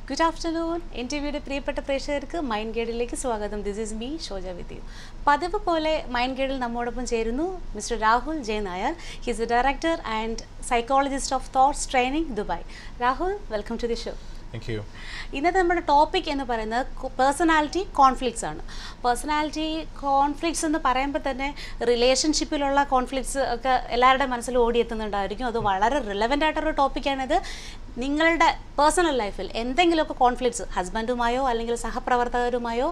Good afternoon ഇന്റർവ്യൂയുടെ പ്രിയപ്പെട്ട പ്രേക്ഷകർക്ക് mind ഗൈഡിലേക്ക് സ്വാഗതം this is me Shoja with you പതിവ് പോലെ മൈൻഡ് ഗൈഡിൽ നമ്മോടൊപ്പം ചേരുന്നു mister Rahul J Nair his a director and psychologist of thoughts training Dubai Rahul welcome to the show thank you ഇന്നത്തെ നമ്മുടെ ടോപ്പിക് എന്ന് പറയുന്നത് പേഴ്സണാലിറ്റി കോൺഫ്ലിക്ട്സ് ആണ് പേഴ്സണാലിറ്റി കോൺഫ്ലിക്ട്സ് എന്ന് പറയുമ്പോൾ തന്നെ റിലേഷൻഷിപ്പിലുള്ള കോൺഫ്ലിക്ട്സ് ഒക്കെ എല്ലാവരുടെ മനസ്സിൽ ഓടിയെത്തുന്നുണ്ടായിരിക്കും അത് വളരെ റിലവൻ്റ് ആയിട്ടൊരു ടോപ്പിക്കാണിത് നിങ്ങളുടെ പേഴ്സണൽ ലൈഫിൽ എന്തെങ്കിലുമൊക്കെ കോൺഫ്ലിക്ട്സ് ഹസ്ബൻഡുമായോ അല്ലെങ്കിൽ സഹപ്രവർത്തകരുമായോ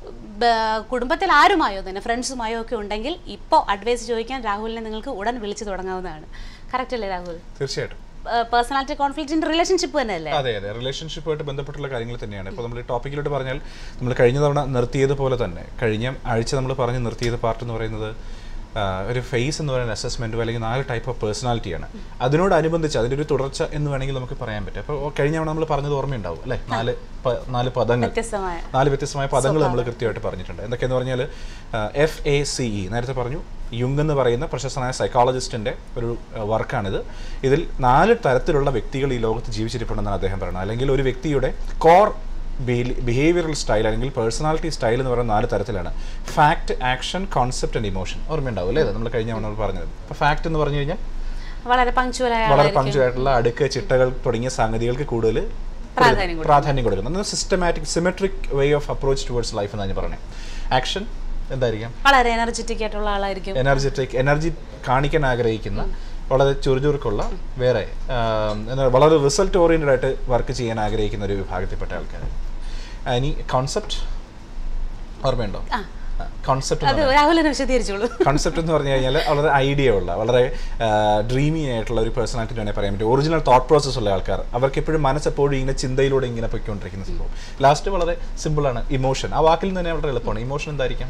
ബ- കുടുംബത്തിൽ ആരുമായോ തന്നെ ഫ്രണ്ട്സുമായോ ഒക്കെ ഉണ്ടെങ്കിൽ ഇപ്പോൾ അഡ്വൈസ് ചോദിക്കാൻ രാഹുലിനെ നിങ്ങൾക്ക് ഉടൻ വിളിച്ചു തുടങ്ങാവുന്നതാണ് കറക്റ്റ് അല്ലേ രാഹുൽ തീർച്ചയായിട്ടും പേഴ്സണാലിറ്റി കോൺഫ്ലിക്റ്റിൻ്റെ റിലേഷൻഷിപ്പ് തന്നെ അല്ലേ അതെ അതെ റിലേഷൻഷിപ്പുമായിട്ട് ബന്ധപ്പെട്ടുള്ള കാര്യങ്ങൾ തന്നെയാണ് ഇപ്പോൾ നമ്മൾ ടോപ്പിക്കിലോട്ട് പറഞ്ഞാൽ നമ്മൾ കഴിഞ്ഞ തവണ നിർത്തിയതുപോലെ തന്നെ കഴിഞ്ഞ ആഴ്ച നമ്മൾ പറഞ്ഞ് നിർത്തിയത് പാർട്ട് എന്ന് പറയുന്നത് ആ, ഒരു ഫേസ് എന്ന് പറയുന്ന അസസ്മെൻറ്റും അല്ലെങ്കിൽ നാല് ടൈപ്പ് ഓഫ് പേഴ്സണാലിറ്റിയാണ് അതിനോടനുബന്ധിച്ച് അതിൻ്റെ ഒരു തുടർച്ച എന്ന് വേണമെങ്കിൽ നമുക്ക് പറയാൻ പറ്റും അപ്പോൾ കഴിഞ്ഞ തവണ നമ്മൾ പറഞ്ഞത് ഓർമ്മയുണ്ടാവും അല്ലേ നാല് പ- നാല് പദങ്ങൾ വ്യത്യസ്തമായ നാല് വ്യത്യസ്തമായ പദങ്ങൾ നമ്മൾ കൃത്യമായിട്ട് പറഞ്ഞിട്ടുണ്ട് എന്തൊക്കെയെന്ന് പറഞ്ഞാൽ എഫ് എ സി ഇ നേരത്തെ പറഞ്ഞു യുങ് എന്ന് പറയുന്ന പ്രശസ്തനായ സൈക്കോളജിസ്റ്റിൻ്റെ ഒരു വർക്കാണിത് ഇതിൽ നാല് തരത്തിലുള്ള വ്യക്തികൾ ഈ ലോകത്ത് ജീവിച്ചിരിപ്പുണ്ടെന്നാണ് അദ്ദേഹം പറയുന്നത് അല്ലെങ്കിൽ ഒരു വ്യക്തിയുടെ കോർ ബിഹേവിയറൽ സ്റ്റൈൽ അല്ലെങ്കിൽ പേഴ്സണാലിറ്റി സ്റ്റൈൽ എന്ന് പറയുന്ന നാല് തരത്തിലാണ് fact action concept and emotion ഓർമ്മയുണ്ടാവും അല്ലേ നമ്മൾ കഴിഞ്ഞ നമ്മൾ പറഞ്ഞത് അപ്പോൾ ഫാക്ട് എന്ന് പറഞ്ഞു കഴിഞ്ഞാൽ വളരെ പങ്ക്ച്വലായ വളരെ പങ്ക്ച്വലായിട്ടുള്ള അടുക്ക് ചിട്ടകൾ തുടങ്ങിയ സംഗതികൾക്ക് കൂടുതൽ പ്രാധാന്യം പ്രാധാന്യം കൊടുക്കുന്നത് systematic symmetric way of approach towards life എന്നാണ് ഞാൻ പറഞ്ഞത് ആക്ഷൻ എന്തായിരിക്കാം വളരെ എനർജറ്റിക് ആയിട്ടുള്ള ആളായിരിക്കും എനർജറ്റിക് എനർജി കാണിക്കാൻ ആഗ്രഹിക്കുന്ന വളരെ ചുറുചുറുക്കുള്ള വേറെ ആം, എന്താ വളരെ റിസൾട്ട് ഓറിയൻറ്റഡ് ആയിട്ട് വർക്ക് ചെയ്യാൻ ആഗ്രഹിക്കുന്ന ഒരു വിഭാഗത്തിൽപ്പെട്ട ആൾക്കാർ ഇനി കോൺസെപ്റ്റ് ഓർമ്മയുണ്ടോ ആ. കോൺസെപ്റ്റ് അത് രാഹുലിനെ വിശദീകരിച്ചോളൂ കൺസെപ്റ്റ് എന്ന് പറഞ്ഞു കഴിഞ്ഞാൽ വളരെ ഐഡിയ ഉള്ള വളരെ ഡ്രീമി ആയിട്ടുള്ള ഒരു പേഴ്സണാലിറ്റി വേണേൽ പറയാൻ പറ്റും ഒറിജിനൽ തോട്ട് പ്രോസസ് ഉള്ള ആൾക്കാർ അവർക്ക് എപ്പോഴും മനസ്സെപ്പോഴും ഇങ്ങനെ ചിന്തയിലൂടെ ഇങ്ങനെ പൊയ്ക്കൊണ്ടിരിക്കുന്ന സംഭവം ലാസ്റ്റ് വളരെ സിമ്പിളാണ് ഇമോഷൻ ആ വാക്കിൽ നിന്ന് തന്നെ വളരെ എളുപ്പമാണ് ഇമോഷൻ എന്തായിരിക്കും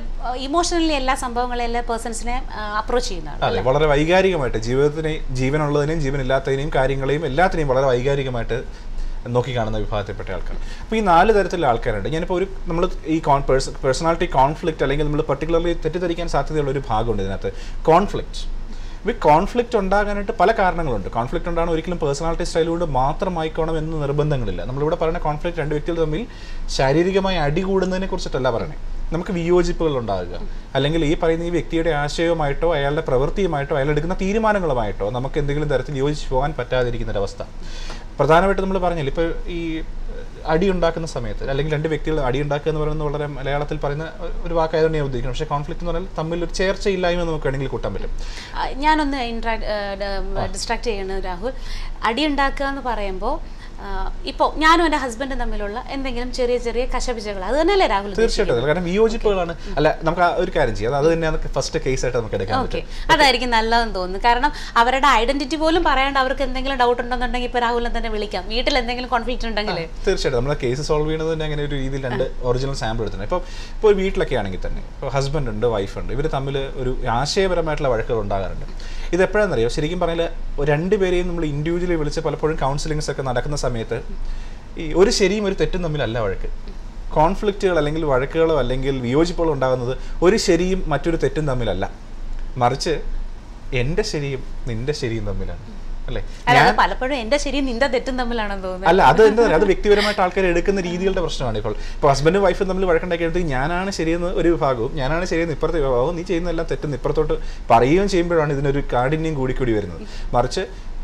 ഇമോഷണലി എല്ലാ സംഭവങ്ങളും എല്ലാ പേഴ്സൺസിനെ അപ്രോച്ച് ചെയ്യുന്നതാണ് അതെ വളരെ വൈകാരികമായിട്ട് ജീവിതത്തിനെ ജീവനുള്ളതിനെയും ജീവനില്ലാത്തതിനെയും കാര്യങ്ങളെയും എല്ലാത്തിനെയും വളരെ വൈകാരികമായിട്ട് നോക്കിക്കാണുന്ന വിഭാഗത്തിൽപ്പെട്ട ആൾക്കാർ അപ്പോൾ ഈ നാല് തരത്തിലുള്ള ആൾക്കാരുണ്ട് ഞാനിപ്പോൾ ഒരു നമ്മൾ ഈ കോൺ പേഴ്സണാലിറ്റി കോൺഫ്ലിക്റ്റ് അല്ലെങ്കിൽ നമ്മൾ പെർട്ടിക്കുലർലി തെറ്റിദ്ധരിക്കാൻ സാധ്യതയുള്ള ഒരു ഭാഗമുണ്ട് ഇതിനകത്ത് കോൺഫ്ലിക്റ്റ് അപ്പോൾ ഈ കോൺഫ്ലിക്റ്റ് ഉണ്ടാകാനായിട്ട് പല കാരണങ്ങളുണ്ട് കോൺഫ്ലിക്റ്റ് ഉണ്ടാകുന്ന ഒരിക്കലും പേഴ്സണാലിറ്റി സ്റ്റൈൽ കൊണ്ട് മാത്രമായിക്കോണം എന്ന് നിർബന്ധങ്ങളില്ല നമ്മളിവിടെ പറയുന്ന കോൺഫ്ലിക്റ്റ് രണ്ട് വ്യക്തികൾ തമ്മിൽ ശാരീരികമായി അടി കൂടുന്നതിനെ കുറിച്ചിട്ടല്ല പറയുന്നത് നമുക്ക് വിയോജിപ്പുകൾ ഉണ്ടാകുക അല്ലെങ്കിൽ ഈ പറയുന്ന ഈ വ്യക്തിയുടെ ആശയവുമായിട്ടോ അയാളുടെ പ്രവൃത്തിയുമായിട്ടോ അയാൾ എടുക്കുന്ന തീരുമാനങ്ങളുമായിട്ടോ നമുക്ക് എന്തെങ്കിലും തരത്തിൽ യോജിച്ച് പോകാൻ പറ്റാതിരിക്കുന്ന ഒരവസ്ഥ പ്രധാനമായിട്ട് നമ്മൾ പറഞ്ഞില്ല ഇപ്പോൾ ഈ അടി ഉണ്ടാക്കുന്ന സമയത്ത് അല്ലെങ്കിൽ രണ്ട് വ്യക്തികൾ അടി ഉണ്ടാക്കുക എന്ന് പറയുന്നത് വളരെ മലയാളത്തിൽ പറയുന്ന ഒരു വാക്കായതുകൊണ്ട് ഞാൻ ഉദ്ദേശിക്കുന്നത് പക്ഷേ കോൺഫ്ലിക്റ്റ് എന്ന് പറഞ്ഞാൽ തമ്മിൽ ഒരു ചേർച്ചയില്ലായ്മ നമുക്ക് വേണമെങ്കിൽ കൂട്ടാൻ പറ്റും ആ, ഞാനൊന്ന് ഡിസ്ട്രാക്ട് ചെയ്യണ രാഹുൽ അടി ഉണ്ടാക്കുക എന്ന് പറയുമ്പോൾ ഇപ്പോൾ ഞാനും എൻ്റെ ഹസ്ബൻഡും തമ്മിലുള്ള എന്തെങ്കിലും ചെറിയ ചെറിയ കശപിശകൾ അത് തന്നെയല്ലേ രാഹുൽ ഉദ്ദേശിക്കുന്നത്? തീർച്ചയായിട്ടും അതെ. കാരണം വിയോജിപ്പുകളാണ് അല്ല നമുക്ക് ആ ഒരു കാര്യം ചെയ്യാം അത് തന്നെയാണ് ഫസ്റ്റ് കേസ് ആയിട്ട് നമുക്ക് എടുക്കാൻ ഓക്കെ പറ്റും അതായിരിക്കും നല്ലതെന്ന് തോന്നുന്നു കാരണം അവരുടെ ഐഡന്റിറ്റി പോലും പറയാണ്ട് അവർക്ക് എന്തെങ്കിലും ഡൗട്ട് ഉണ്ടെന്നുണ്ടെങ്കിൽ ഇപ്പോൾ രാഹുലിനെ തന്നെ വിളിക്കാം വീട്ടിൽ എന്തെങ്കിലും കോൺഫ്ലിക്റ്റ് ഉണ്ടെങ്കിൽ തീർച്ചയായിട്ടും നമ്മൾ കേസ് സോൾവ് ചെയ്യുന്നത് തന്നെ അങ്ങനെ ഒരു രീതിയിൽ രണ്ട് ഒറിജിനൽ സാമ്പിൾ എടുത്തിട്ടുണ്ട് ഇപ്പോൾ ഇപ്പോൾ വീട്ടിലൊക്കെ ആണെങ്കിൽ തന്നെ ഇപ്പോൾ ഹസ്ബൻഡ് ഉണ്ട് വൈഫ് ഉണ്ട് ഇവർ തമ്മിൽ ഒരു ആശയപരമായിട്ടുള്ള വഴക്കുകൾ ഉണ്ടാകാറുണ്ട് ഇത് എപ്പോഴാണെന്നറിയോ ശരിക്കും പറഞ്ഞാൽ രണ്ടുപേരെയും നമ്മൾ ഇൻഡിവിജ്വലി വിളിച്ച് പലപ്പോഴും കൗൺസിലിങ്സ് ഒക്കെ നടക്കുന്ന സമയത്ത് ഈ ഒരു ശരിയും ഒരു തെറ്റും തമ്മിലല്ല വഴക്ക് കോൺഫ്ലിക്റ്റുകൾ അല്ലെങ്കിൽ വഴക്കുകളോ അല്ലെങ്കിൽ വിയോജിപ്പുകളോ ഉണ്ടാകുന്നത് ഒരു ശരിയും മറ്റൊരു തെറ്റും തമ്മിലല്ല മറിച്ച് എൻ്റെ ശരിയും നിന്റെ ശരിയും തമ്മിലാണ് അല്ലേ അല്ലാതെ പലപ്പോഴും എൻ്റെ ശരിയും നിന്റെ തെറ്റും തമ്മിലാണെന്ന് തോന്നുന്നത് അല്ല അത് എന്താ അത് വ്യക്തിപരമായിട്ട് ആൾക്കാർ എടുക്കുന്ന രീതികളുടെ പ്രശ്നമാണ് ഇപ്പോൾ ഇപ്പോൾ ഹസ്ബൻഡും വൈഫും തമ്മിൽ വഴക്കുണ്ടാക്കിയെടുത്ത് ഞാനാണ് ശരിയെന്ന് ഒരു വിഭാഗവും ഞാനാണ് ശരിയെന്ന് ഇപ്പുറത്തെ വിഭാഗവും നീ ചെയ്യുന്നതെല്ലാം തെറ്റെന്ന് ഇപ്പുറത്തോട്ട് പറയുകയും ചെയ്യുമ്പോഴാണ് ഇതിനൊരു കാഠിന്യം കൂടിക്കൂടി വരുന്നത് മറിച്ച്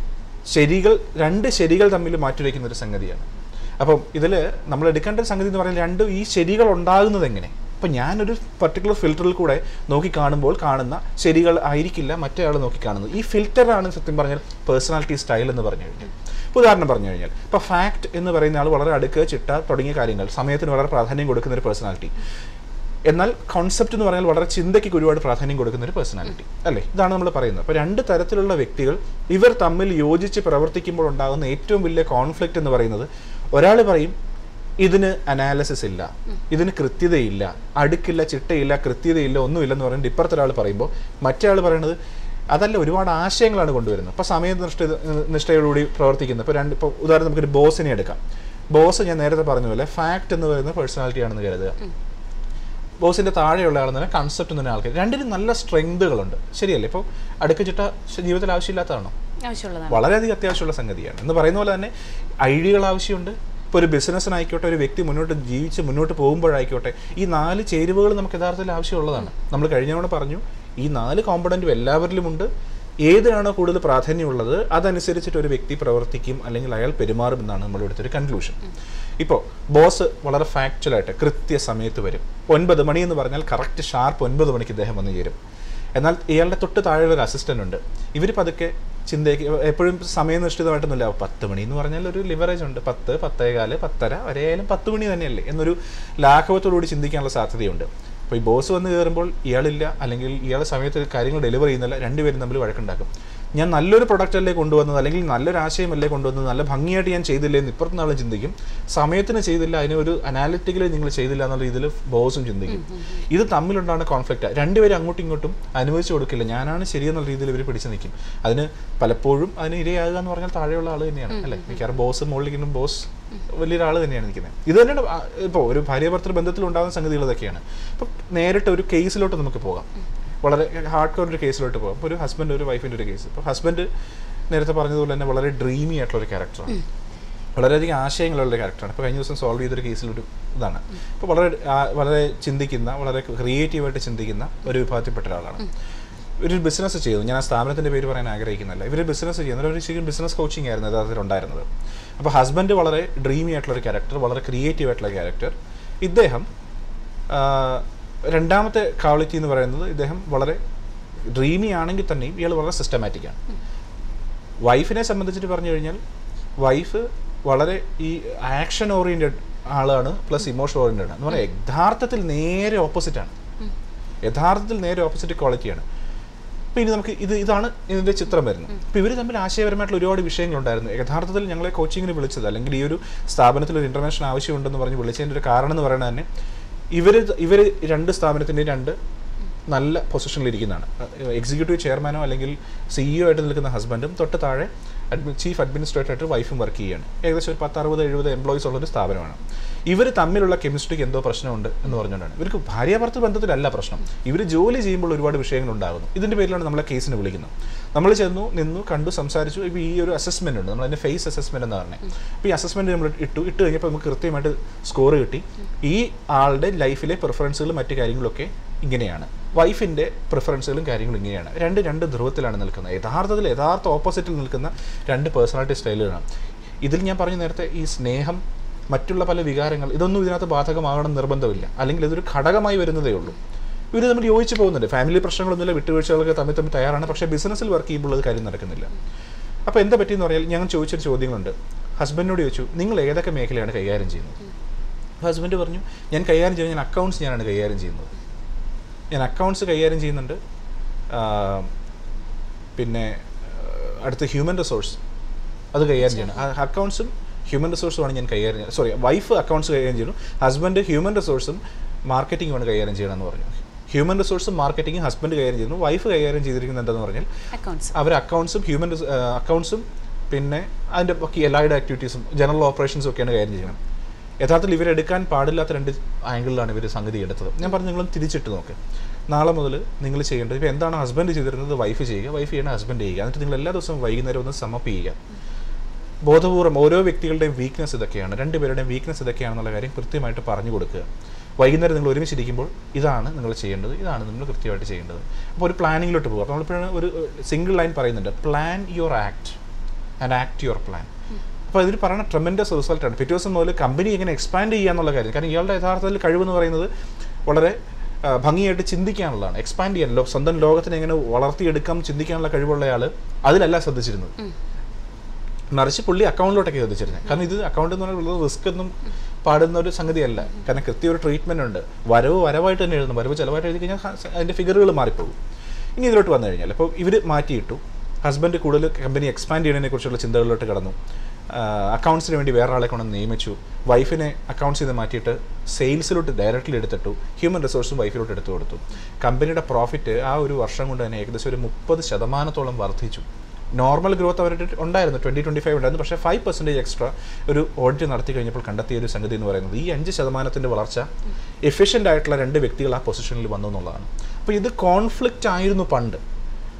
ശരികൾ രണ്ട് ശരികൾ തമ്മിൽ മാറ്റിവെക്കുന്ന ഒരു സംഗതിയാണ് അപ്പം ഇതിൽ നമ്മൾ എടുക്കേണ്ട ഒരു സംഗതി എന്ന് പറയുന്നത് രണ്ട് ഈ ശരികൾ ഉണ്ടാകുന്നത് എങ്ങനെ അപ്പം ഞാനൊരു പർട്ടിക്കുലർ ഫിൽറ്ററിൽ കൂടെ നോക്കി കാണുമ്പോൾ കാണുന്ന ശരികൾ ആയിരിക്കില്ല മറ്റേ ആൾ നോക്കി കാണുന്നത് ഈ ഫിൽറ്ററാണ് സത്യം പറഞ്ഞാൽ പേഴ്സണാലിറ്റി സ്റ്റൈൽ എന്ന് പറഞ്ഞു കഴിഞ്ഞാൽ ഇപ്പോൾ ഉദാഹരണം പറഞ്ഞു കഴിഞ്ഞാൽ ഇപ്പോൾ ഫാക്ട് എന്ന് പറയുന്ന ആൾ വളരെ അടുക്ക് ചിട്ട തുടങ്ങിയ കാര്യങ്ങൾ സമയത്തിന് വളരെ പ്രാധാന്യം കൊടുക്കുന്ന ഒരു പേഴ്സണാലിറ്റി എന്നാൽ കോൺസെപ്റ്റ് എന്ന് പറഞ്ഞാൽ വളരെ ചിന്തയ്ക്ക് ഒരുപാട് പ്രാധാന്യം കൊടുക്കുന്ന ഒരു പേഴ്സണാലിറ്റി അല്ലേ ഇതാണ് നമ്മൾ പറയുന്നത് അപ്പോൾ രണ്ട് തരത്തിലുള്ള വ്യക്തികൾ ഇവർ തമ്മിൽ യോജിച്ച് പ്രവർത്തിക്കുമ്പോൾ ഉണ്ടാകുന്ന ഏറ്റവും വലിയ കോൺഫ്ലിക്റ്റ് എന്ന് പറയുന്നത് ഒരാൾ പറയും ഇതിന് അനാലിസിസ് ഇല്ല ഇതിന് കൃത്യതയില്ല അടുക്കില്ല ചിട്ടയില്ല കൃത്യതയില്ല ഒന്നുമില്ലെന്ന് പറയുന്നത് ഇപ്പുറത്തെ ഒരാൾ പറയുമ്പോൾ മറ്റേ ആൾ പറയുന്നത് അതല്ല ഒരുപാട് ആശയങ്ങളാണ് കൊണ്ടുവരുന്നത് ഇപ്പോൾ സമയനിഷ്ഠ നിഷ്ഠയോടുകൂടി പ്രവർത്തിക്കുന്നത് ഇപ്പോൾ രണ്ട് ഇപ്പോൾ ഉദാഹരണം നമുക്കൊരു ബോസിനെ എടുക്കാം ബോസ് ഞാൻ നേരത്തെ പറഞ്ഞ പോലെ ഫാക്ട് എന്ന് പറയുന്ന പേഴ്സണാലിറ്റി ആണെന്ന് കരുതുക ബോസിന്റെ താഴെയുള്ള ആളെന്ന് പറഞ്ഞാൽ കൺസെപ്റ്റ് എന്ന് പറഞ്ഞ ആൾക്കാർ രണ്ടിനും നല്ല സ്ട്രെങ്തുകളുണ്ട് ശരിയല്ലേ ഇപ്പോൾ അടുക്ക് ചിട്ട ജീവിതത്തിൽ ആവശ്യമില്ലാത്തതാണോ ആവശ്യമുള്ളതാണ് വളരെയധികം അത്യാവശ്യമുള്ള സംഗതിയാണ് എന്ന് പറയുന്ന പോലെ തന്നെ ഐഡിയകൾ ആവശ്യമുണ്ട് ഇപ്പോൾ ഒരു ബിസിനസ്സിനായിക്കോട്ടെ ഒരു വ്യക്തി മുന്നോട്ട് ജീവിച്ച് മുന്നോട്ട് പോകുമ്പോഴായിക്കോട്ടെ ഈ നാല് ചേരുവകൾ നമുക്ക് യഥാർത്ഥത്തിൽ ആവശ്യമുള്ളതാണ് നമ്മൾ കഴിഞ്ഞ തവണ പറഞ്ഞു ഈ നാല് കോമ്പണൻറ്റും എല്ലാവരിലുമുണ്ട് ഏതിനാണോ കൂടുതൽ പ്രാധാന്യമുള്ളത് അതനുസരിച്ചിട്ട് ഒരു വ്യക്തി പ്രവർത്തിക്കും അല്ലെങ്കിൽ അയാൾ പെരുമാറും എന്നാണ് നമ്മൾ എടുത്തൊരു കൺക്ലൂഷൻ ഇപ്പോൾ ബോസ് വളരെ ഫാക്ച്വലായിട്ട് കൃത്യസമയത്ത് വരും ഒൻപത് മണി എന്ന് പറഞ്ഞാൽ കറക്റ്റ് ഷാർപ്പ് ഒൻപത് മണിക്ക് ഇദ്ദേഹം വന്ന് ചേരും എന്നാൽ ഇയാളുടെ തൊട്ട് താഴെ ഒരു അസിസ്റ്റൻ്റ് ഉണ്ട് ഇവർ പതുക്കെ ചിന്തയ്ക്ക് എപ്പോഴും സമയനിഷ്ഠിതമായിട്ടൊന്നുമില്ല പത്ത് മണി എന്ന് പറഞ്ഞാൽ ഒരു ലിവറേജ് ഉണ്ട് പത്ത് പത്തേകാല് പത്തര വരെയായാലും പത്ത് മണി തന്നെയല്ലേ എന്നൊരു ലാഘവത്തോടുകൂടി ചിന്തിക്കാനുള്ള സാധ്യതയുണ്ട് അപ്പോൾ ഈ ബോസ് വന്ന് കയറുമ്പോൾ ഇയാളില്ല അല്ലെങ്കിൽ ഇയാളുടെ സമയത്ത് കാര്യങ്ങൾ ഡെലിവർ ചെയ്യുന്നില്ല രണ്ടുപേരും തമ്മിൽ വഴക്കുണ്ടാക്കും ഞാൻ നല്ലൊരു പ്രൊഡക്റ്റ് അല്ലേ കൊണ്ടുവന്നത് അല്ലെങ്കിൽ നല്ലൊരു ആശയമല്ലേ കൊണ്ടുവന്നത് നല്ല ഭംഗിയായിട്ട് ഞാൻ ചെയ്തില്ലേ എന്ന് ഇപ്പുറത്ത് നാളെ ചിന്തിക്കും സമയത്തിന് ചെയ്തില്ല അതിന് ഒരു അനാലിറ്റിക്കലി നിങ്ങൾ ചെയ്തില്ല എന്നുള്ള ഇതിൽ ബോസും ചിന്തിക്കും ഇത് തമ്മിലുണ്ടാകുന്ന കോൺഫ്ലിക്റ്റ് രണ്ടുപേരും അങ്ങോട്ടും ഇങ്ങോട്ടും അനുവദിച്ചു കൊടുക്കില്ല ഞാനാണ് ശരിയെന്നുള്ള രീതിയിൽ ഇവർ പിടിച്ചു നിൽക്കും അതിന് പലപ്പോഴും അതിന് ഇരയാകുക എന്ന് പറഞ്ഞാൽ താഴെയുള്ള ആൾ തന്നെയാണ് അല്ലേ മിക്കവാറും ബോസ് മുകളിലേക്കും ബോസ് വലിയൊരാൾ തന്നെയാണ് നിൽക്കുന്നത് ഇത് തന്നെയാണ് ഇപ്പോൾ ഒരു ഭാര്യ ഭർത്തൃ ബന്ധത്തിൽ ഉണ്ടാകുന്ന സംഗതികൾ ഇതൊക്കെയാണ് ഇപ്പം നേരിട്ട് ഒരു കേസിലോട്ട് നമുക്ക് പോകാം വളരെ ഹാർഡ് കോർ ഒരു കേസിലോട്ട് പോകാം ഇപ്പോൾ ഒരു ഹസ്ബൻഡ് ഒരു വൈഫിൻ്റെ ഒരു കേസ് ഇപ്പോൾ ഹസ്ബൻഡ് നേരത്തെ പറഞ്ഞതുപോലെ തന്നെ വളരെ ഡ്രീമി ആയിട്ടുള്ള ഒരു ക്യാരക്ടറാണ് വളരെയധികം ആശയങ്ങളുള്ള ഒരു ക്യാരക്ടറാണ് ഇപ്പോൾ കഴിഞ്ഞ ദിവസം സോൾവ് ചെയ്തൊരു കേസിലൊരു ഇതാണ് ഇപ്പോൾ വളരെ ആ- വളരെ ചിന്തിക്കുന്ന വളരെ ക്രിയേറ്റീവായിട്ട് ചിന്തിക്കുന്ന ഒരു വിഭാഗത്തിൽപ്പെട്ട ഒരാളാണ് ഒരു ബിസിനസ് ചെയ്യുന്നു ഞാൻ ആ സ്ഥാപനത്തിൻ്റെ പേര് പറയാൻ ആഗ്രഹിക്കുന്നില്ല ഇവർ ബിസിനസ് ചെയ്യുന്നത് ഒരു ശരിക്കും ബിസിനസ് കോച്ചിങ് ആയിരുന്നു യഥാർത്ഥത്തിൽ ഉണ്ടായിരുന്നത് അപ്പോൾ ഹസ്ബൻഡ് വളരെ ഡ്രീമി ആയിട്ടുള്ള ഒരു ക്യാരക്ടർ വളരെ ക്രിയേറ്റീവ് ആയിട്ടുള്ള ക്യാരക്ടർ ഇദ്ദേഹം ആ, രണ്ടാമത്തെ ക്വാളിറ്റി എന്ന് പറയുന്നത് ഇദ്ദേഹം വളരെ ഡ്രീമി ആണെങ്കിൽ തന്നെയും ഇയാൾ വളരെ സിസ്റ്റമാറ്റിക് ആണ് വൈഫിനെ സംബന്ധിച്ചിട്ട് പറഞ്ഞു കഴിഞ്ഞാൽ വൈഫ് വളരെ ഈ ആക്ഷൻ ഓറിയൻറ്റഡ് ആളാണ് പ്ലസ് ഇമോഷൻ ഓറിയൻറ്റഡ് എന്ന് പറഞ്ഞാൽ യഥാർത്ഥത്തിൽ നേരെ ഓപ്പോസിറ്റ് ആണ് യഥാർത്ഥത്തിൽ നേരെ ഓപ്പോസിറ്റ് ക്വാളിറ്റിയാണ് അപ്പോൾ ഇനി നമുക്ക് ഇത് ഇതാണ് ഇതിൻ്റെ ചിത്രം വരുന്നത് അപ്പോൾ ഇവർ തമ്മിൽ ആശയപരമായിട്ടുള്ള ഒരുപാട് വിഷയങ്ങളുണ്ടായിരുന്നു യഥാർത്ഥത്തിൽ ഞങ്ങളെ കോച്ചിങ്ങിന് വിളിച്ചത് അല്ലെങ്കിൽ ഈ ഒരു സ്ഥാപനത്തിൽ ഒരു ഇൻ്റർവെൻഷൻ ആവശ്യമുണ്ടെന്ന് പറഞ്ഞ് വിളിച്ചതിൻ്റെ ഒരു കാരണം എന്ന് പറയുന്നത് തന്നെ ഇവർ ഇവർ രണ്ട് സ്ഥാപനത്തിൻ്റെയും രണ്ട് നല്ല പൊസിഷനിലിരിക്കുന്നതാണ് എക്സിക്യൂട്ടീവ് ചെയർമാനോ അല്ലെങ്കിൽ സിഇഒ ആയിട്ട് നിൽക്കുന്ന ഹസ്ബൻഡും തൊട്ട് താഴെ അഡ്മി ചീഫ് അഡ്മിനിസ്ട്രേറ്റർ ആയിട്ട് വൈഫും വർക്ക് ചെയ്യുകയാണ് ഏകദേശം ഒരു പത്ത് അറുപത് എഴുപത് എംപ്ലോയീസ് ഉള്ളൊരു സ്ഥാപനമാണ് ഇവർ തമ്മിലുള്ള കെമിസ്ട്രിക്ക് എന്തോ പ്രശ്നമുണ്ട് എന്ന് പറഞ്ഞുകൊണ്ടാണ് ഇവർക്ക് ഭാര്യാഭർത്തൃ ബന്ധത്തിലല്ല പ്രശ്നം ഇവർ ജോലി ചെയ്യുമ്പോൾ ഒരുപാട് വിഷയങ്ങൾ ഉണ്ടാകുന്നു ഇതിൻ്റെ പേരിലാണ് നമ്മളെ കേസിന് വിളിക്കുന്നത് നമ്മൾ ചെന്നു നിന്നു കണ്ടു സംസാരിച്ചു ഇപ്പോൾ ഈ ഒരു അസസ്മെൻ്റ് ഉണ്ട് നമ്മൾ അതിൻ്റെ ഫേസ് അസസ്മെൻ്റ് എന്ന് പറഞ്ഞത് അപ്പോൾ ഈ അസസ്മെൻറ്റ് നമ്മൾ ഇട്ടു ഇട്ട് കഴിഞ്ഞപ്പോൾ നമുക്ക് കൃത്യമായിട്ട് സ്കോർ കിട്ടി ഈ ആളുടെ ലൈഫിലെ പ്രിഫറൻസുകളും മറ്റു കാര്യങ്ങളൊക്കെ ഇങ്ങനെയാണ് വൈഫിൻ്റെ പ്രിഫറൻസുകളും കാര്യങ്ങളും ഇങ്ങനെയാണ് രണ്ട് രണ്ട് ധ്രുവത്തിലാണ് നിൽക്കുന്നത് യഥാർത്ഥത്തിൽ യഥാർത്ഥ ഓപ്പോസിറ്റിൽ നിൽക്കുന്ന രണ്ട് പേഴ്സണാലിറ്റി സ്റ്റൈലുകളാണ് ഇതിൽ ഞാൻ പറഞ്ഞു നേരത്തെ ഈ സ്നേഹം മറ്റുള്ള പല വികാരങ്ങൾ ഇതൊന്നും ഇതിനകത്ത് ബാധകമാകണം നിർബന്ധമില്ല അല്ലെങ്കിൽ ഇതൊരു ഘടകമായി വരുന്നതേ ഉള്ളൂ ഇവർ തമ്മിൽ യോജിച്ച് പോകുന്നുണ്ട് ഫാമിലി പ്രശ്നങ്ങളൊന്നുമില്ല വിട്ടുവീഴ്ചകളൊക്കെ തമ്മിൽ തമ്മിൽ തയ്യാറാണ് പക്ഷേ ബിസിനസ്സിൽ വർക്ക് ചെയ്യുമ്പോൾ അത് കാര്യം നടക്കുന്നില്ല അപ്പോൾ എന്താ പറ്റിയെന്ന് പറഞ്ഞാൽ ഞങ്ങൾ ചോദിച്ചൊരു ചോദ്യങ്ങളുണ്ട് ഹസ്ബൻഡിനോട് ചോദിച്ചു നിങ്ങൾ ഏതൊക്കെ മേഖലയാണ് കൈകാര്യം ചെയ്യുന്നത് ഹസ്ബൻഡ് പറഞ്ഞു ഞാൻ കൈകാര്യം ചെയ്യുന്നത് ഞാൻ അക്കൗണ്ട്സ് ഞാനാണ് കൈകാര്യം ചെയ്യുന്നത് ഞാൻ അക്കൗണ്ട്സ് കൈകാര്യം ചെയ്യുന്നുണ്ട് ആ, പിന്നെ ആ, അടുത്ത് ഹ്യൂമൻ റിസോഴ്സ് അത് കൈകാര്യം ചെയ്യണം അക്കൗണ്ട്സും ഹ്യൂമൻ റിസോഴ്സുമാണ് ഞാൻ കൈകാര്യം ചെയ്യുന്നത് സോറി വൈഫ് അക്കൗണ്ട്സ് കൈകാര്യം ചെയ്യുന്നു ഹസ്ബൻഡ് ഹ്യൂമൻ റിസോഴ്സും മാർക്കറ്റിംഗുമാണ് കൈകാര്യം ചെയ്യണമെന്ന് പറഞ്ഞു ഹ്യൂമൻ റിസോഴ്സും മാർക്കറ്റിംഗും ഹസ്ബൻഡ് കൈകാര്യം ചെയ്യുന്നു വൈഫ് കൈകാര്യം ചെയ്തിരിക്കുന്നത് എന്താണെന്ന് പറഞ്ഞാൽ അക്കൗണ്ട്സ് അവർ അക്കൗണ്ട്സും ഹ്യൂമൻ അക്കൗണ്ട്സും പിന്നെ അതിൻ്റെ ബാക്കി എല്ലാവരുടെ ആക്ടിവിറ്റീസും ജനറൽ ഓപ്പറേഷൻസും ഒക്കെയാണ് കാര്യം ചെയ്യുന്നത് യഥാർത്ഥത്തിൽ ഇവരെടുക്കാൻ പാടില്ലാത്ത രണ്ട് ആംഗിളിലാണ് ഇവർ സംഗതി എടുത്തത് ഞാൻ പറഞ്ഞു നിങ്ങളും തിരിച്ചിട്ട് നോക്ക് നാളെ മുതൽ നിങ്ങൾ ചെയ്യേണ്ടത് ഇപ്പോൾ എന്താണ് ഹസ്ബൻഡ് ചെയ്തിരുന്നത് വൈഫ് ചെയ്യുക വൈഫ് ചെയ്യണ ഹസ്ബൻഡ് ചെയ്യുക എന്നിട്ട് നിങ്ങൾ എല്ലാ ദിവസവും വൈകുന്നേരം ഒന്ന് സമപ്പ് ചെയ്യുക ബോധപൂർവ്വം ഓരോ വ്യക്തികളുടെയും വീക്ക്നെസ് ഇതൊക്കെയാണ് രണ്ടുപേരുടെയും വീക്ക്നെസ് ഇതൊക്കെയാണെന്നുള്ള കാര്യം കൃത്യമായിട്ട് പറഞ്ഞു കൊടുക്കുക വൈകുന്നേരം നിങ്ങൾ ഒരുമിച്ചിരിക്കുമ്പോൾ ഇതാണ് നിങ്ങൾ ചെയ്യേണ്ടത് ഇതാണ് നിങ്ങൾ കൃത്യമായിട്ട് ചെയ്യേണ്ടത് അപ്പോൾ ഒരു പ്ലാനിങ്ങിലോട്ട് പോകുക അപ്പോൾ നമ്മളിപ്പോഴാണ് ഒരു സിംഗിൾ ലൈൻ പറയുന്നുണ്ട് plan your act and act your plan അപ്പോൾ ഇതിൽ പറയുന്ന ട്രമെൻഡസ് റിസൾട്ടാണ് പിറ്റേ ദിവസം മുതൽ കമ്പനി എങ്ങനെ എക്സ്പാൻഡ് ചെയ്യുക എന്നുള്ള കാര്യം കാരണം ഇയാളുടെ യഥാർത്ഥത്തിൽ കഴിവെന്ന് പറയുന്നത് വളരെ ആ, ഭംഗിയായിട്ട് ചിന്തിക്കാനുള്ളതാണ് എക്സ്പാൻഡ് ചെയ്യാൻ ലോ സ്വന്തം ലോകത്തിനെ എങ്ങനെ വളർത്തിയെടുക്കാം ചിന്തിക്കാനുള്ള കഴിവുള്ള ആൾ അതിലല്ല ശ്രദ്ധിച്ചിരുന്നത് മറിച്ച് പുള്ളി അക്കൗണ്ടിലോട്ടൊക്കെ ശ്രദ്ധിച്ചിരുന്നത് കാരണം ഇത് അക്കൗണ്ട് എന്ന് പറഞ്ഞാൽ വളരെ റിസ്ക് ഒന്നും പാടുന്ന ഒരു സംഗതിയല്ല കാരണം കൃത്യ ഒരു ട്രീറ്റ്മെന്റ് ഉണ്ട് വരവ് വരവായിട്ട് തന്നെ എഴുതുന്നു വരവ് ചിലവായിട്ട് എഴുതി കഴിഞ്ഞാൽ ഹ- അതിന്റെ ഫിഗറുകൾ മാറിപ്പോകും ഇനി ഇതിലോട്ട് വന്നു കഴിഞ്ഞാൽ അപ്പോൾ ഇവർ മാറ്റിയിട്ടു ഹസ്ബൻഡ് കൂടുതൽ കമ്പനി എക്സ്പാൻഡ് ചെയ്യുന്നതിനെ കുറിച്ചുള്ള ചിന്തകളിലോട്ട് കടന്നു അക്കൗണ്ട്സിന് വേണ്ടി വേറെ ആളെ കൊണ്ട് നിയമിച്ചു വൈഫിനെ അക്കൗണ്ട്സ് ചെയ്ത് മാറ്റിയിട്ട് സെയിൽസിലോട്ട് ഡയറക്റ്റ്ലി എടുത്തിട്ടു ഹ്യൂമൻ റിസോഴ്സും വൈഫിലോട്ട് എടുത്തു കൊടുത്തു കമ്പനിയുടെ പ്രോഫിറ്റ് ആ ഒരു വർഷം കൊണ്ട് തന്നെ ഏകദേശം ഒരു മുപ്പത് ശതമാനത്തോളം വർദ്ധിച്ചു നോർമൽ ഗ്രോത്ത് അവരുടെ ഉണ്ടായിരുന്നു ട്വൻറ്റി ട്വൻറ്റി ഫൈവ് ഉണ്ടായിരുന്നു പക്ഷേ ഫൈവ് പെർസെൻറ്റേജ് എക്സ്ട്രാ ഒരു ഓഡിറ്റ് നടത്തി കഴിഞ്ഞപ്പോൾ കണ്ടെത്തിയ ഒരു സംഗതി എന്ന് പറയുന്നത് ഈ അഞ്ച് ശതമാനത്തിൻ്റെ വളർച്ച എഫിഷ്യൻ്റ് ആയിട്ടുള്ള രണ്ട് വ്യക്തികൾ ആ പൊസിഷനിൽ വന്നു എന്നുള്ളതാണ് അപ്പോൾ ഇത് കോൺഫ്ലിക്റ്റ് ആയിരുന്നു പണ്ട്